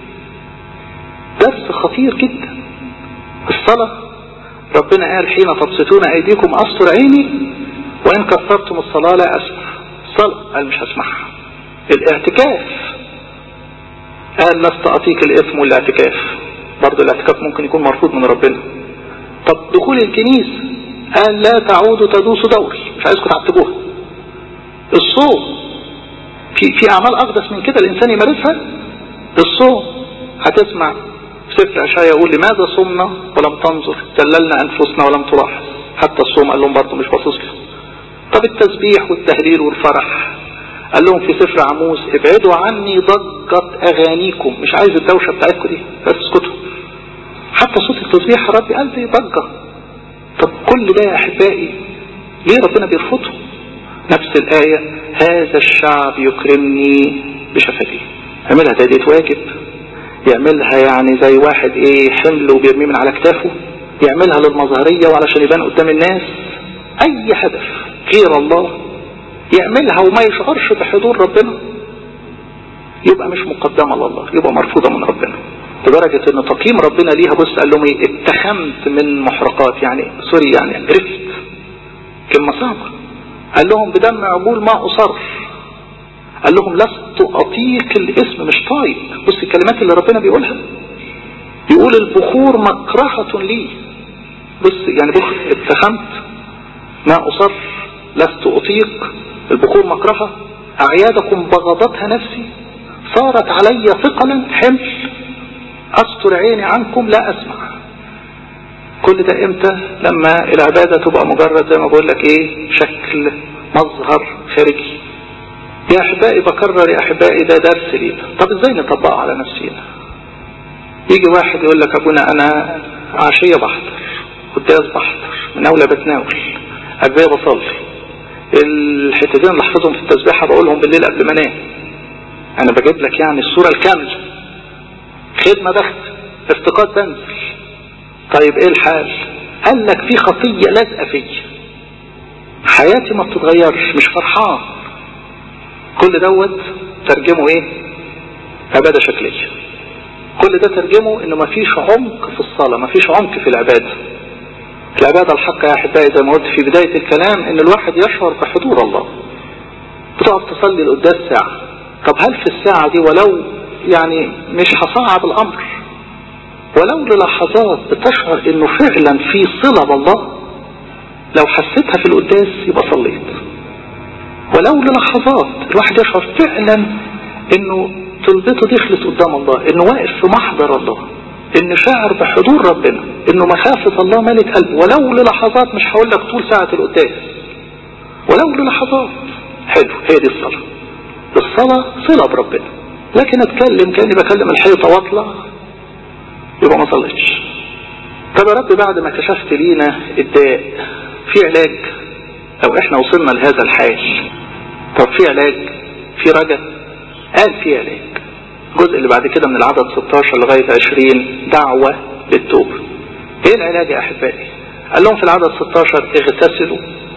درس خطير جدا الصلاة ربنا قال حين تبسطون ايديكم استر عيني وان كثرتم الصلاة لا اسمع الصلاة قال مش هسمعها الاعتكاف قال لست اطيق الاثم والاعتكاف برضه الاعتكاف ممكن يكون مرفوض من ربنا طب دخول الكنيسة قال لا تعودوا تدوسوا دوري مش عايزكم تعتبوها الصوم في في اعمال اقدس من كده الانسان يمارسها الصوم هتسمع في سفر عشاء يقول لماذا صمنا ولم تنظر دللنا انفسنا ولم تلاحظ حتى الصوم قال لهم برضه مش باصص له طب التسبيح والتهليل والفرح قال لهم في سفر عموس ابعدوا عني ضجة اغانيكم مش عايز الدوشة بتاعتكم دي بس اسكتوا حتى صوت التسبيح يا ربي قال دي ضجة طب كل ده يا احبائي ليه ربنا بيرفضه نفس الآية هذا الشعب يكرمني بشفتيه يعملها ده ديت واجب يعملها يعني زي واحد ايه حمل وبيرميه من على كتافه يعملها للمظهرية وعلشان يبان قدام الناس اي هدف غير الله يعملها وما يشعرش بحضور ربنا يبقى مش مقدمة لله يبقى مرفوضة من ربنا لدرجة ان تقييم ربنا ليها بص قال لهم ايه اتخمت من محرقات يعني سوري يعني عرفت كلمة صعبة قال لهم بدم عجول ما اصر قال لهم لست اطيق الاسم مش طايق بص الكلمات اللي ربنا بيقولها يقول البخور مكرهة لي بص يعني بص اتخمت ما اصر لست اطيق البخور مكرهة اعيادكم بغضتها نفسي صارت علي ثقلا حمل استر عيني عنكم لا اسمع كل ده امتى لما العبادة تبقى مجرد زي ما بقول لك ايه شكل مظهر خارجي يا احبائي بكرر يا احبائي ده درس لينا طب ازاي نطبقه على نفسينا يجي واحد يقول لك ابونا انا عشية بحضر قداس بحضر من اولى بتناول ادبية بصلي الحتتين اللي احفظهم في التسبيحة بقولهم بالليل قبل ما انام انا بجيب لك يعني الصورة الكاملة خدمة بخت افتقاد بنزل طيب ايه الحال قال لك في خطية لازقة فيا حياتي ما بتتغيرش مش فرحان كل دوت ترجمه ايه عبادة شكلية كل ده ترجمه انه مفيش عمق في الصلاة مفيش عمق في العبادة العبادة الحق يا احبائي زي ما قلت في بداية الكلام ان الواحد يشعر بحضور الله بتقعد تصلي لقدام ساعة طب هل في الساعة دي ولو يعني مش هصعب الامر ولو للحظات بتشعر انه فعلا في صلة بالله لو حسيتها في القداس يبقى صليت ولو للحظات الواحد يشعر فعلا انه طلبته دخلت قدام الله انه واقف في محضر الله انه شاعر بحضور ربنا انه مخافة الله ملك قلبه ولو للحظات مش هقول لك طول ساعة القداس ولو للحظات حلو هي دي الصلاة الصلاة صلة بربنا لكن اتكلم كأني بكلم الحيطة واطلع يبقى ما صليتش طب يا رب بعد ما كشفت لينا الداء في علاج لو احنا وصلنا لهذا الحال طب في علاج في رجاء قال في علاج الجزء اللي بعد كده من العدد 16 لغاية 20 دعوة للتوبة ايه العلاج يا احبائي قال لهم في العدد 16 اغتسلوا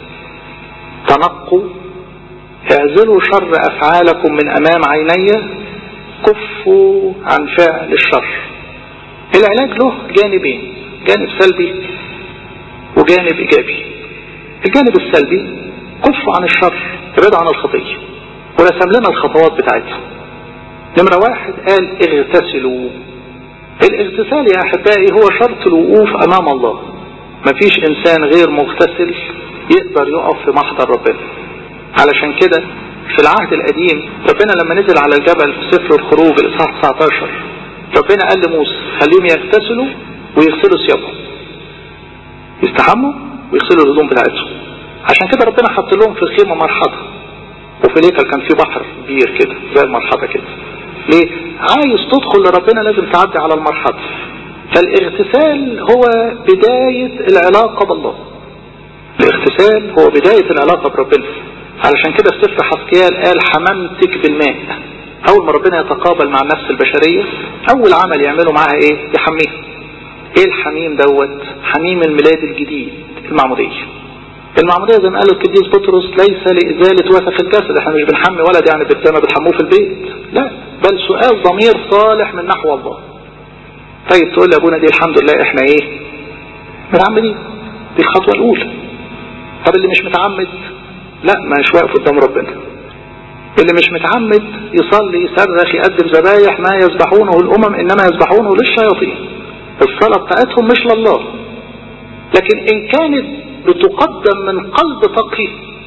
تنقوا اعزلوا شر افعالكم من امام عيني كفوا عن فعل الشر العلاج له جانبين جانب سلبي وجانب ايجابي الجانب السلبي كفوا عن الشر ابعدوا عن الخطية ورسم لنا الخطوات بتاعتها نمرة واحد قال اغتسلوا الاغتسال يا احبائي هو شرط الوقوف امام الله مفيش انسان غير مغتسل يقدر يقف في محضر ربنا علشان كده في العهد القديم ربنا لما نزل على الجبل في سفر الخروج الاصحاح 19 ربنا قال لموسى خليهم يغتسلوا ويغسلوا ثيابهم يستحموا ويغسلوا الهدوم بتاعتهم عشان كده ربنا حط لهم في الخيمة مرحبا وفي الهيكل كان في بحر كبير كده زي المرحبا كده ليه عايز تدخل لربنا لازم تعدي على المرحبا فالاغتسال هو بداية العلاقة بالله الاغتسال هو بداية العلاقة بربنا علشان كده في سفر حسكيال قال حممتك بالماء اول ما ربنا يتقابل مع النفس البشرية اول عمل يعمله معاها ايه يحميها ايه الحميم دوت حميم الميلاد الجديد المعمودية المعمودية زي ما قال القديس بطرس ليس لإزالة وسخ الجسد احنا مش بنحمي ولد يعني بالتامة بتحموه في البيت لا بل سؤال ضمير صالح من نحو الله طيب تقول لي ابونا دي الحمد لله احنا ايه متعمدين دي الخطوة الاولى طب اللي مش متعمد لا مش واقف قدام ربنا اللي مش متعمد يصلي يصرخ يقدم ذبايح ما يذبحونه الامم انما يذبحونه للشياطين الصلاة بتاعتهم مش لله لكن ان كانت بتقدم من قلب تقي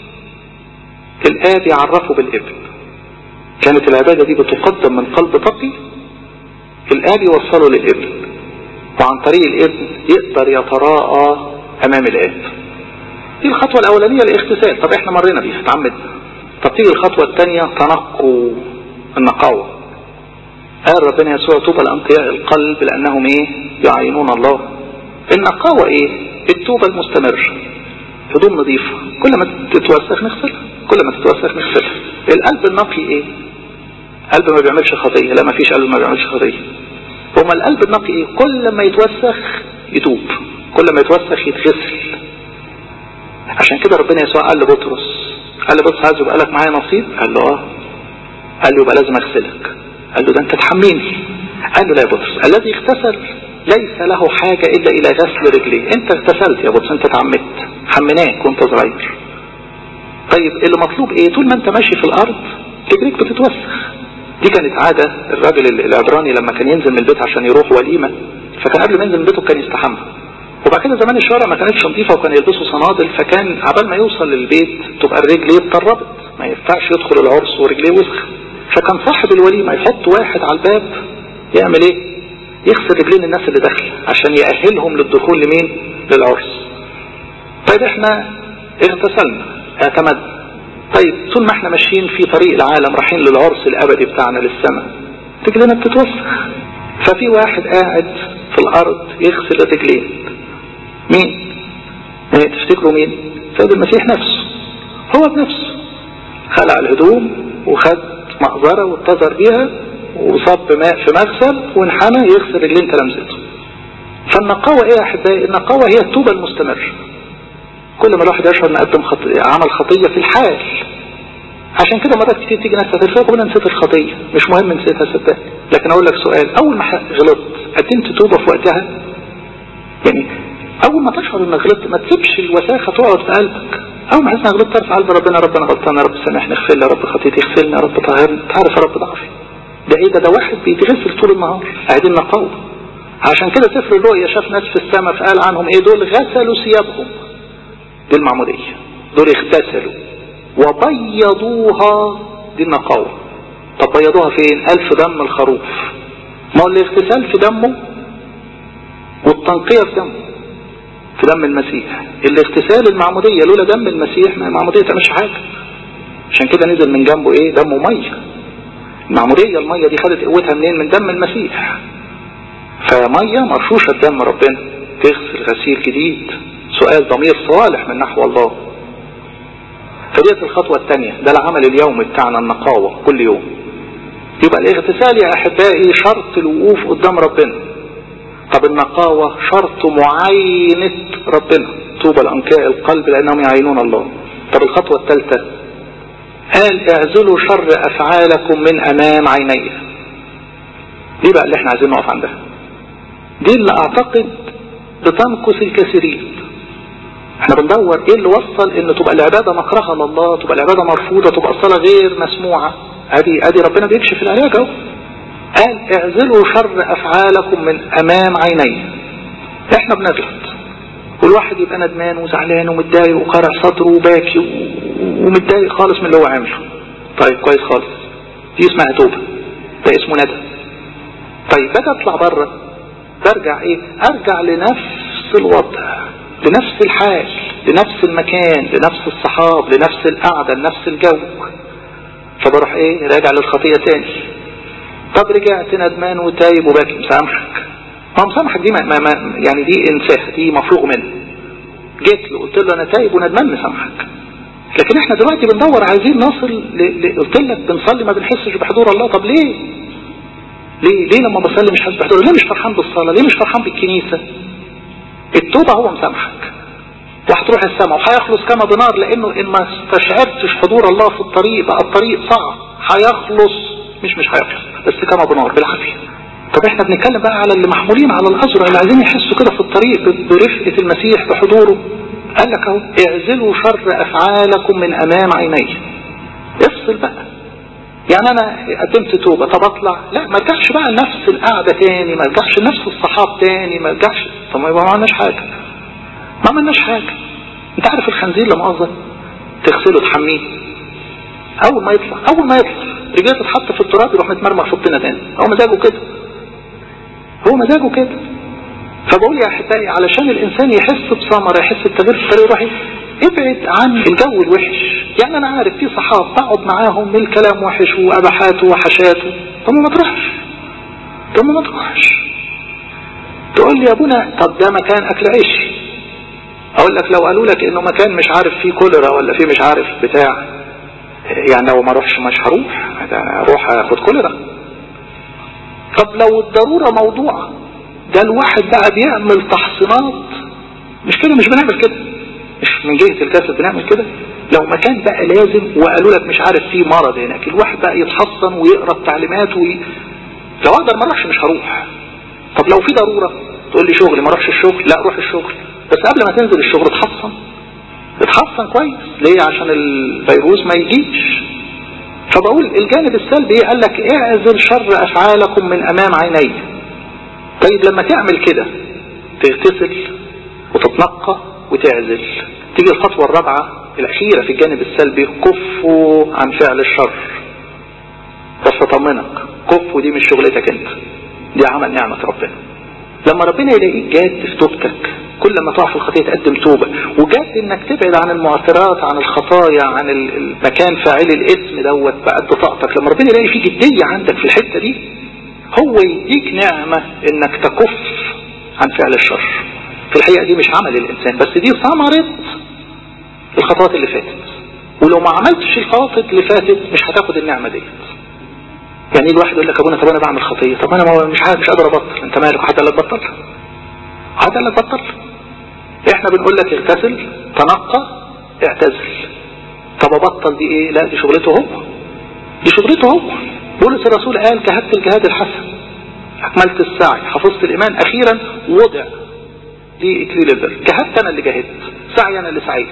الآب يعرفه بالابن كانت العبادة دي بتقدم من قلب تقي الآب يوصله للابن وعن طريق الابن يقدر يتراءى أمام الآب دي الخطوة الأولانية الاغتسال طب احنا مرينا بيها اتعمدنا طب تيجي الخطوة الثانية تنقوا النقاوة قال ربنا يسوع طوبى لأنقياء القلب لأنهم ايه يعينون الله النقاوة ايه التوبة المستمرة هدوم نظيفة كل ما تتوسخ نغسلها كل ما تتوسخ نغسلها القلب النقي ايه قلب ما بيعملش خطية لا ما فيش قلب ما بيعملش خطية هما القلب النقي ايه كل ما يتوسخ يتوب كل ما يتوسخ يتغسل عشان كده ربنا يسوع قال لبطرس قال له بص عايز يبقى لك معايا نصيب قال له اه قال له يبقى لازم اغسلك قال له ده انت تحميني قال له لا يا بطرس الذي اغتسل ليس له حاجة الا الى غسل رجليه انت اغتسلت يا بطرس انت اتعمدت حميناك وانت صغير طيب اللي مطلوب ايه طول ما انت ماشي في الارض رجليك بتتوسخ دي كانت عادة الراجل العبراني لما كان ينزل من البيت عشان يروح وليمة فكان قبل ما ينزل من بيته كان يستحمى وبعد كده زمان الشوارع ما كانتش نظيفة وكان يلبسوا صنادل فكان عبال ما يوصل للبيت تبقى الرجل اتطربت ما ينفعش يدخل العرس ورجليه وسخ فكان صاحب الوليمة يحط واحد على الباب يعمل ايه يغسل رجلين الناس اللي داخله عشان يأهلهم للدخول لمين للعرس طيب احنا اغتسلنا اعتمدنا طيب طول ما احنا ماشيين في طريق العالم رايحين للعرس الابدي بتاعنا للسماء رجلنا بتتوسخ ففي واحد قاعد في الارض يغسل الرجلين مين تفتكروا مين سيد المسيح نفسه هو بنفسه خلع الهدوم وخد مقبرة واتزر بيها وصب ماء في مغسل وانحنى يغسل رجلين تلامذته فالنقاوة ايه يا احبائي النقاوة هي التوبة المستمرة كل ما الواحد يشعر انه قدم خط... عمل خطية في الحال عشان كده مرات كتير تيجي ناس تغفر وانا نسيت الخطية مش مهم نسيتها صدقني لكن اقول لك سؤال اول ما غلطت قدمت توبة في وقتها يعني اول ما تشعر انك غلطت ما تسيبش الوساخة تقعد في قلبك اول ما حسنا غلطت ترفع قلب ربنا ربنا غلطان يا رب سامحني اغفر لي يا رب خطيتي اغفر لي يا رب طهرني تعرف يا رب ضعفي ده ايه ده ده واحد بيتغسل طول النهار قاعدين نقاوة عشان كده سفر الرؤيا شاف ناس في السماء فقال عنهم ايه دول غسلوا ثيابهم دي المعمودية دول اغتسلوا وبيضوها دي النقاوة طب بيضوها فين قال في دم الخروف ما هو الاغتسال في دمه والتنقية في دمه في دم المسيح الاغتسال المعمودية لولا دم المسيح ما المعمودية مش حاجة عشان كده نزل من جنبه ايه دمه مية المعمودية المية دي خدت قوتها منين من دم المسيح فمية مرشوشة بدم ربنا تغسل غسيل جديد سؤال ضمير صالح من نحو الله فديت الخطوة الثانية ده العمل اليومي بتاعنا النقاوة كل يوم يبقى الاغتسال يا احبائي شرط الوقوف قدام ربنا طب النقاوة شرط معاينة ربنا طوبى الانكاء القلب لانهم يعينون الله طب الخطوة الثالثة قال اعزلوا شر افعالكم من امام عيني دي بقى اللي احنا عايزين نقف عندها دي اللي اعتقد بتنقص الكثيرين احنا بندور ايه اللي وصل ان تبقى العبادة مكرهة لله تبقى العبادة مرفوضة تبقى الصلاة غير مسموعة ادي ادي ربنا بيكشف العلاج اهو قال اعزلوا شر افعالكم من امام عيني احنا بنغلط والواحد يبقى ندمان وزعلان ومتضايق وقارع صدره وباكي ومتضايق خالص من اللي هو عامله طيب كويس خالص دي اسمها توبة ده اسمه ندم طيب باجي اطلع بره برجع ايه ارجع لنفس الوضع لنفس الحال لنفس المكان لنفس الصحاب لنفس القعدة لنفس الجو فبروح ايه راجع للخطية تاني طب رجعت ندمان وتايب وباكي مسامحك ما مسامحك دي ما ما يعني دي انساها دي مفروغ منها جيت له قلت له انا تايب وندمان مسامحك لكن احنا دلوقتي بندور عايزين نصل ل... ل... قلت لك بنصلي ما بنحسش بحضور الله طب ليه ليه ليه لما بصلي مش حاسس بحضور ليه مش فرحان بالصلاة ليه مش فرحان بالكنيسة التوبة هو مسامحك وهتروح السماء وهيخلص كما بنار لانه ان ما استشعرتش حضور الله في الطريق بقى الطريق صعب هيخلص مش مش هيخلص بس كما بنار بالعافية طب احنا بنتكلم بقى على اللي محمولين على الازرق اللي عايزين يحسوا كده في الطريق برفقة المسيح بحضوره قال لك اهو اعزلوا شر افعالكم من امام عيني افصل بقى يعني انا قدمت توبة طب اطلع لا ما ارجعش بقى لنفس القعدة تاني ما ارجعش لنفس الصحاب تاني ما ارجعش طب ما ما عملناش حاجة ما عملناش حاجة انت عارف الخنزير لما قصدك تغسله تحميه اول ما يطلع اول ما يطلع رجلته تتحط في التراب يروح متمرمغ في الطينة تاني هو مزاجه كده هو مزاجه كده فبقول يا احبائي علشان الانسان يحس بثمره يحس بتغيير في الطريق روحي ابعد عن الجو الوحش يعني انا عارف في صحاب بقعد معاهم من الكلام وحش وابحاته وحشاته طب ما تروحش طب ما تروحش تقول لي يا ابونا طب ده مكان اكل عيش اقول لك لو قالوا لك انه مكان مش عارف فيه كوليرا ولا فيه مش عارف بتاع يعني لو ما اروحش مش هروح اروح اخد كوليرا طب لو الضرورة موضوع ده الواحد بقى بيعمل تحصينات مش كده مش بنعمل كده مش من جهة الجسد بنعمل كده لو مكان بقى لازم وقالوا لك مش عارف فيه مرض هناك الواحد بقى يتحصن ويقرا التعليمات وي... لو اقدر ما اروحش مش هروح طب لو في ضروره تقول لي شغلي ما اروحش الشغل لا روح الشغل بس قبل ما تنزل الشغل اتحصن اتحصن كويس ليه عشان الفيروس ما يجيش فبقول الجانب السلبي قال لك اعزل شر افعالكم من امام عيني طيب لما تعمل كده تغتسل وتتنقى وتعزل تيجي الخطوة الرابعة الأخيرة في الجانب السلبي كفوا عن فعل الشر بس أطمنك كفوا دي مش شغلتك أنت دي عمل نعمة ربنا لما ربنا يلاقيك جاد في توبتك كل ما تقع في الخطية تقدم توبة وجاد انك تبعد عن المعثرات عن الخطايا عن المكان فاعل الاسم دوت بقد طاقتك لما ربنا يلاقي في جدية عندك في الحتة دي هو يديك نعمة انك تكف عن فعل الشر في الحقيقة دي مش عمل الانسان بس دي ثمرة الخطوات اللي فاتت ولو ما عملتش الخطوات اللي فاتت مش هتاخد النعمة ديت يعني الواحد يقول لك ابونا طب انا بعمل خطية طب انا مش عارف مش قادر ابطل انت مالك حتى لا تبطل حتى لا تبطل احنا بنقول لك اغتسل تنقى اعتزل طب ابطل دي ايه لا دي شغلته هو دي شغلته هو بولس الرسول قال جهدت الجهاد الحسن اكملت السعي حفظت الايمان اخيرا وضع لي اكليل البر جهدت انا اللي جهدت سعي انا اللي سعيت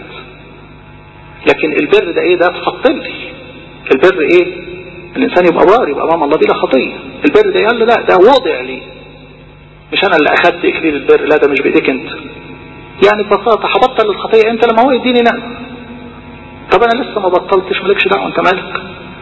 لكن البر ده ايه ده اتحط لي البر ايه الانسان يبقى بار يبقى امام الله بلا خطيه البر ده قال له لا ده وضع لي مش انا اللي اخدت اكليل البر لا ده مش بايديك انت يعني ببساطه هبطل الخطيه انت لما هو يديني نعمه طب انا لسه ما بطلتش مالكش دعوه انت مالك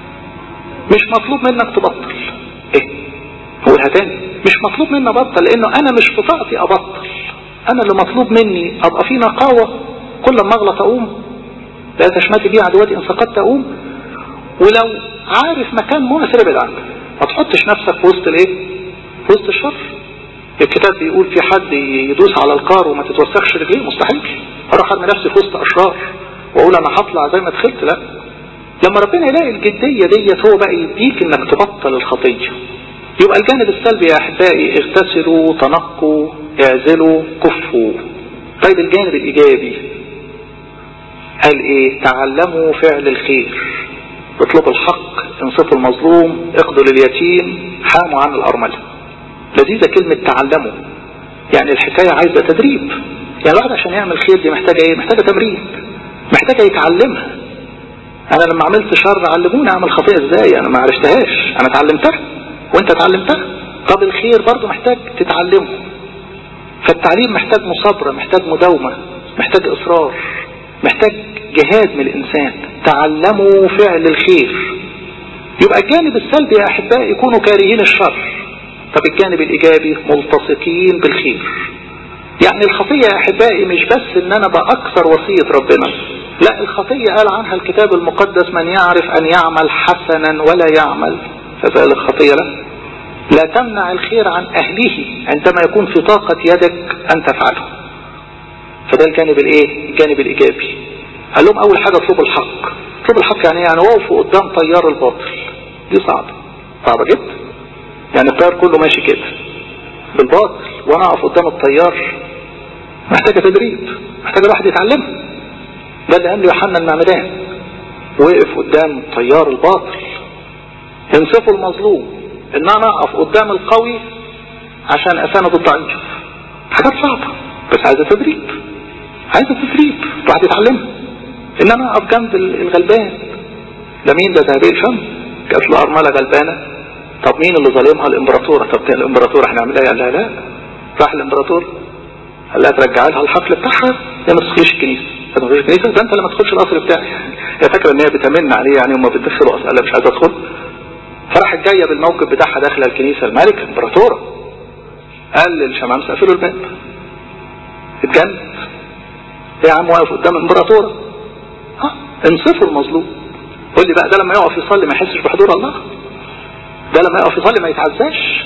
مش مطلوب منك تبطل ايه قولها تاني مش مطلوب مني ابطل لانه انا مش في طاقتي ابطل انا اللي مطلوب مني ابقى في نقاوه كل ما اغلط اقوم لا تشمتي بي عدواتي ان سقطت اقوم ولو عارف مكان مؤثر ابعد عنه ما تحطش نفسك في وسط الايه في وسط الشر الكتاب بيقول في حد يدوس على القار وما تتوسخش رجليه مستحيل اروح ارمي نفسي في وسط اشرار واقول انا هطلع زي ما دخلت لا لما ربنا يلاقي الجدية ديت هو بقى يديك انك تبطل الخطية يبقى الجانب السلبي يا احبائي اغتسلوا تنقوا اعزلوا كفوا طيب الجانب الايجابي قال ايه تعلموا فعل الخير اطلبوا الحق انصفوا المظلوم اقضوا لليتيم حاموا عن الارمله لذيذة كلمة تعلموا يعني الحكاية عايزة تدريب يعني الواحد عشان يعمل خير دي محتاجة ايه محتاجة تمرين محتاجة يتعلمها انا لما عملت شر علموني اعمل خطيئة ازاي انا ما عرفتهاش انا اتعلمتها وانت اتعلمتها طب الخير برضو محتاج تتعلمه فالتعليم محتاج مصابرة محتاج مداومة محتاج اصرار محتاج جهاد من الانسان تعلموا فعل الخير يبقى الجانب السلبي يا احبائي يكونوا كارهين الشر طب الجانب الايجابي ملتصقين بالخير يعني الخطية يا احبائي مش بس ان انا باكثر وصية ربنا لا الخطية قال عنها الكتاب المقدس من يعرف ان يعمل حسنا ولا يعمل فذلك خطية له لا تمنع الخير عن اهله عندما يكون في طاقة يدك ان تفعله فده الجانب الايه الجانب الايجابي قال لهم اول حاجة اطلبوا الحق اطلبوا الحق يعني يعني وقفوا قدام طيار الباطل دي صعبة صعبة جدا يعني الطيار كله ماشي كده بالباطل وانا اقف قدام الطيار محتاجة تدريب محتاجة الواحد يتعلمها ده اللي قال له يوحنا المعمدان وقف قدام طيار الباطل انصفوا المظلوم ان انا اقف قدام القوي عشان اساند الضعيف حاجات صعبة بس عايزة تدريب عايزة تدريب الواحد يتعلمها ان انا اقف جنب الغلبان ده مين ده ذهبي الشم جات له ارملة غلبانة طب مين اللي ظالمها الامبراطورة طب الامبراطورة هنعمل ايه قال لها لا راح الامبراطور قال لها ترجع لها الحقل بتاعها يا ما تدخليش الكنيسة ما تدخليش الكنيسة ده انت لما تدخلش القصر بتاعي هي فاكرة ان هي بتمن عليه يعني هم بتدخلوا قصر قال لها مش عايز ادخل فراحت جاية بالموقف بتاعها داخلة الكنيسة الملك الامبراطورة قال للشمامسة قفلوا الباب اتجنت ايه يا عم واقف قدام الامبراطورة ها انصفوا المظلوم قول لي بقى ده لما يقف يصلي ما يحسش بحضور الله ده لما يقف يصلي ما يتعزاش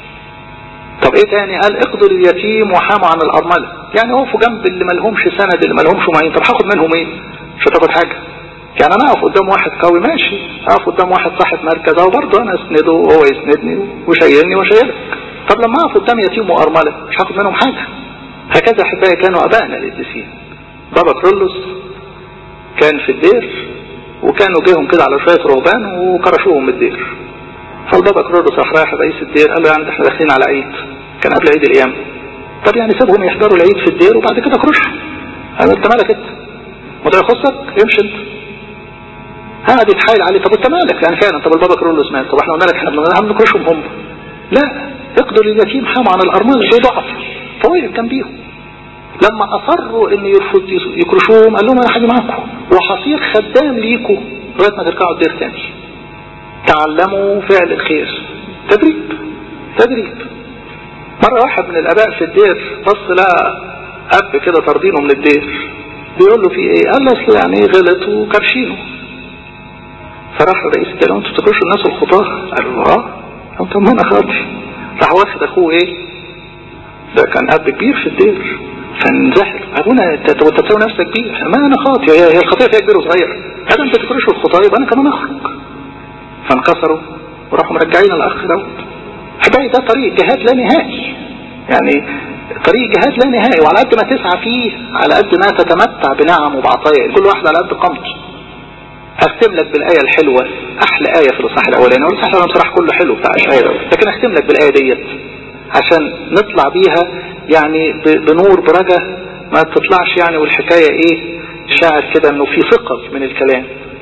طب ايه تاني قال اقضوا لليتيم وحاموا عن الارملة يعني وقفوا جنب اللي مالهمش سند اللي مالهمش معين طب هاخد منهم ايه مش هتاخد حاجة يعني انا اقف قدام واحد قوي ماشي اقف قدام واحد صاحب مركز او برضه انا اسنده وهو يسندني وشايلني وشايلك طب لما اقف قدام يتيم وارملة مش هاخد منهم حاجة هكذا احبائي كانوا ابائنا القديسين بابا كرولوس كان في الدير وكانوا جيهم كده على شويه رهبان وكرشوهم من الدير فالبابا كرولوس راح رايح رئيس الدير قال له يعني احنا داخلين على عيد كان قبل عيد الايام طب يعني سيبهم يحضروا العيد في الدير وبعد كده كرشهم قال انت مالك انت ما ده يخصك امشي انت قاعد يتحايل عليه طب انت مالك يعني فعلا طب البابا كرولوس مات طب احنا قلنا لك احنا بنكرشهم هم لا اقدر اليتيم حام عن الارمله دي ضعف فوقف كان بيهم لما اصروا ان يرفض يكرشوهم قال لهم انا حاجه معاكم وحصير خدام ليكم لغايه ما ترجعوا الدير تاني تعلموا فعل الخير تدريب تدريب مرة واحد من الاباء في الدير بص لقى اب كده طردينه من الدير بيقول له في ايه قال له اصل يعني غلط وكرشينه فراح رئيس الدير انتوا بتكرشوا الناس الخطاه قالوا له اه طب ما انا خاطي راح واخد اخوه ايه ده كان اب كبير في الدير فانزحل ابونا انت انت بتسوي نفسك كبير ما انا خاطي هي هي الخطيه فيها كبير وصغير هذا انت تكرش الخطايا يبقى انا كمان اخرج فانكسروا وراحوا مرجعين الاخ دوت حبايبي ده طريق جهاد لا نهائي يعني طريق جهاد لا نهائي وعلى قد ما تسعى فيه على قد ما تتمتع بنعم وبعطايا كل واحد على قد قامته اختم لك بالايه الحلوه احلى ايه في الاصحاح الاولاني والاصحاح الاولاني بصراحه كله حلو بتاع اشعياء لكن اختم لك بالايه ديت عشان نطلع بيها يعني بنور برجة ما تطلعش يعني والحكاية ايه شاعر كده انه في ثقل من الكلام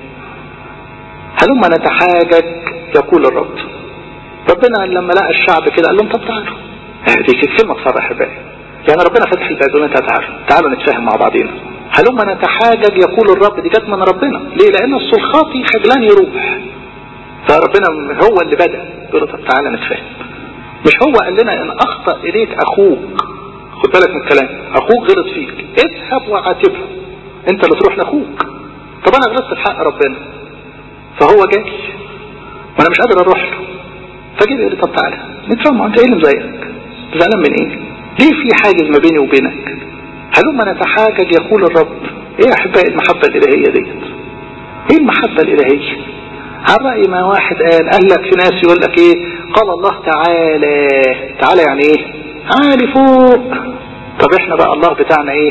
هلما نتحاجج يقول الرب ربنا لما لقى الشعب كده قال لهم طب تعالوا دي كلمة تفرح بقى يعني ربنا فتح الباب يقول انت تعالوا تعالوا نتفاهم مع بعضينا هلما نتحاجج يقول الرب دي جت من ربنا ليه لان السلخاطي خجلان يروح فربنا هو اللي بدأ يقول له طب تعالى نتفاهم مش هو قال لنا ان اخطأ اليك اخوك خد بالك من الكلام اخوك غلط فيك اذهب وعاتبه انت اللي تروح لاخوك طب انا غلطت في حق ربنا فهو جاي وانا مش قادر اروح له فجي يقول لي طب تعالى نتفاهم انت ايه اللي مضايقك زعلان من ايه ليه في حاجز ما بيني وبينك هلما نتحاجج يقول الرب ايه يا احبائي المحبة الالهية ديت ايه المحبة الالهية على رأي ما واحد قال قال لك في ناس يقول لك ايه قال الله تعالى تعالى يعني ايه عالي فوق طب احنا بقى الله بتاعنا ايه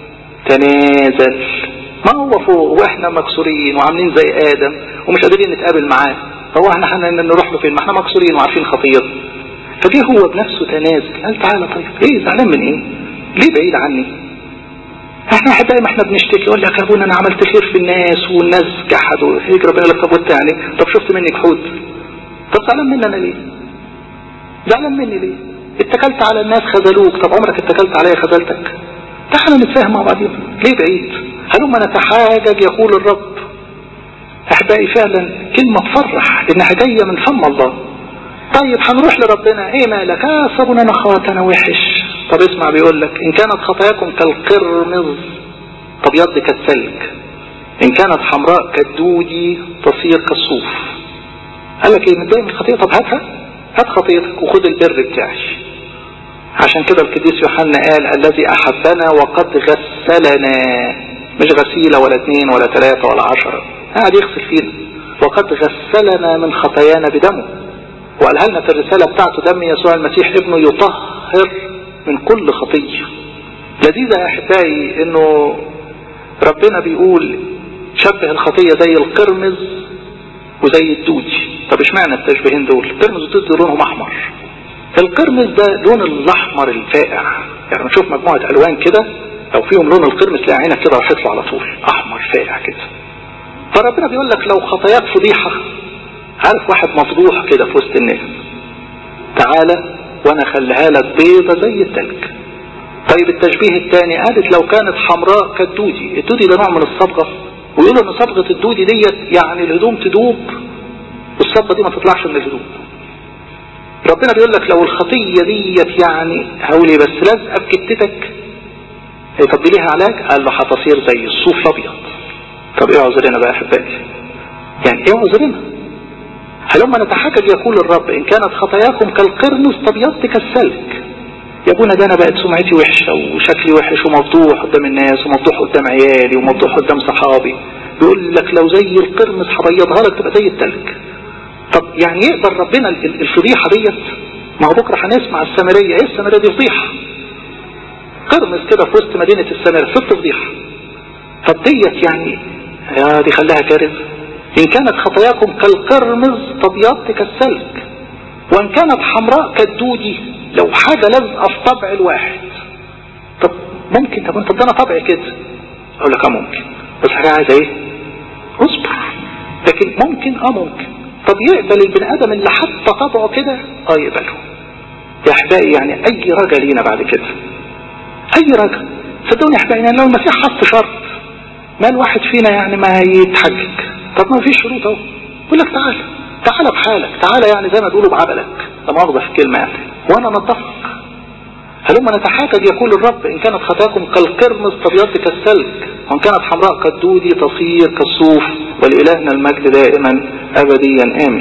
تنازل ما هو فوق واحنا مكسورين وعاملين زي ادم ومش قادرين نتقابل معاه هو احنا نروح له فين ما احنا مكسورين وعارفين خطيئته فجه هو بنفسه تنازل قال تعالى طيب ايه زعلان من ايه ليه بعيد عني احنا احبائي ما احنا بنشتكي يقول لك يا ابونا انا عملت خير في الناس والناس جحدوا هيك ربنا لك طب وانت يعني طب شفت مني جحود طب زعلان مني انا ليه زعلان مني ليه اتكلت على الناس خذلوك طب عمرك اتكلت عليا خذلتك تعالى نتفاهم مع بعضنا ليه بعيد هلما نتحاجج يقول الرب احبائي فعلا كلمة تفرح انها جاية من فم الله طيب هنروح لربنا ايه مالك اه صابون انا خاطئ انا وحش طب اسمع بيقول لك ان كانت خطاياكم كالقرمز تبيض كالثلج ان كانت حمراء كالدودي تصير كالصوف قال لك ايه متضايق من الخطيئة طب هاتها هات خطيئتك وخد البر بتاعي عشان كده القديس يوحنا قال الذي احبنا وقد غسلنا مش غسيلة ولا اثنين ولا ثلاثة ولا عشرة قاعد يغسل فينا وقد غسلنا من خطايانا بدمه وقالها لنا في الرسالة بتاعته دم يسوع المسيح ابنه يطهر من كل خطية لذيذة يا احبائي انه ربنا بيقول شبه الخطية زي القرمز وزي الدودي طب اشمعنى التشبيهين دول القرمز والدودي لونهم احمر القرمز ده لون الاحمر الفائع يعني نشوف مجموعة الوان كده لو فيهم لون القرمز تلاقي عينك كده راح يطلع على طول احمر فائع كده فربنا بيقول لك لو خطاياك فضيحة عارف واحد مفضوح كده في وسط الناس تعالى وانا خليها لك بيضة زي التلج طيب التشبيه الثاني قالت لو كانت حمراء كالدودي الدودي ده نوع من الصبغة ويقولوا ان صبغة الدودي ديت يعني الهدوم تدوب والصبغة دي ما تطلعش من الهدوم ربنا بيقول لك لو الخطية ديت يعني هقول ايه بس لازقة بكتتك ايه طب ليها علاج قال له هتصير زي الصوف الابيض طب ايه عذرنا بقى يا احبائي يعني ايه عذرنا هلما نتحجج يقول الرب ان كانت خطاياكم كالقرمز تبيضت كالسلك يا ابونا ده انا بقت سمعتي وحشة وشكلي وحش ومفضوح قدام الناس ومفضوح قدام عيالي ومفضوح قدام صحابي بيقول لك لو زي القرمز هبيضها لك تبقى زي التلج طب يعني يقدر ربنا الفضيحة ديت ما هو بكرة هنسمع السامرية ايه السامرية دي فضيحة قرمز كده في وسط مدينة السامرة شفت فضيحة طب ديت يعني يا دي خليها كارثة إن كانت خطاياكم كالقرمز تبيض كالسلك وإن كانت حمراء كالدودي لو حاجة لازقة في طبع الواحد طب ممكن طب انت ادانا طبع كده اقول لك اه ممكن بس حاجة عايزة ايه اصبر لكن ممكن اه ممكن طب يقبل البني ادم اللي حتى طبعه كده اه يقبله يا احبائي يعني اي رجا لينا بعد كده اي رجا صدقوني يا احبائي يعني لو المسيح حط شرط ما الواحد فينا يعني ما يتحجج طب ما فيش شروط اهو يقول لك تعالى تعالى بحالك تعالى يعني زي ما تقولوا بعبلك لا مؤاخذة في الكلمة يعني وانا نتفق هلما نتحاجج يقول الرب ان كانت خطاكم كالقرمز تبيض كالسلك وان كانت حمراء كالدودي تصير كالصوف ولإلهنا المجد دائما ابديا امين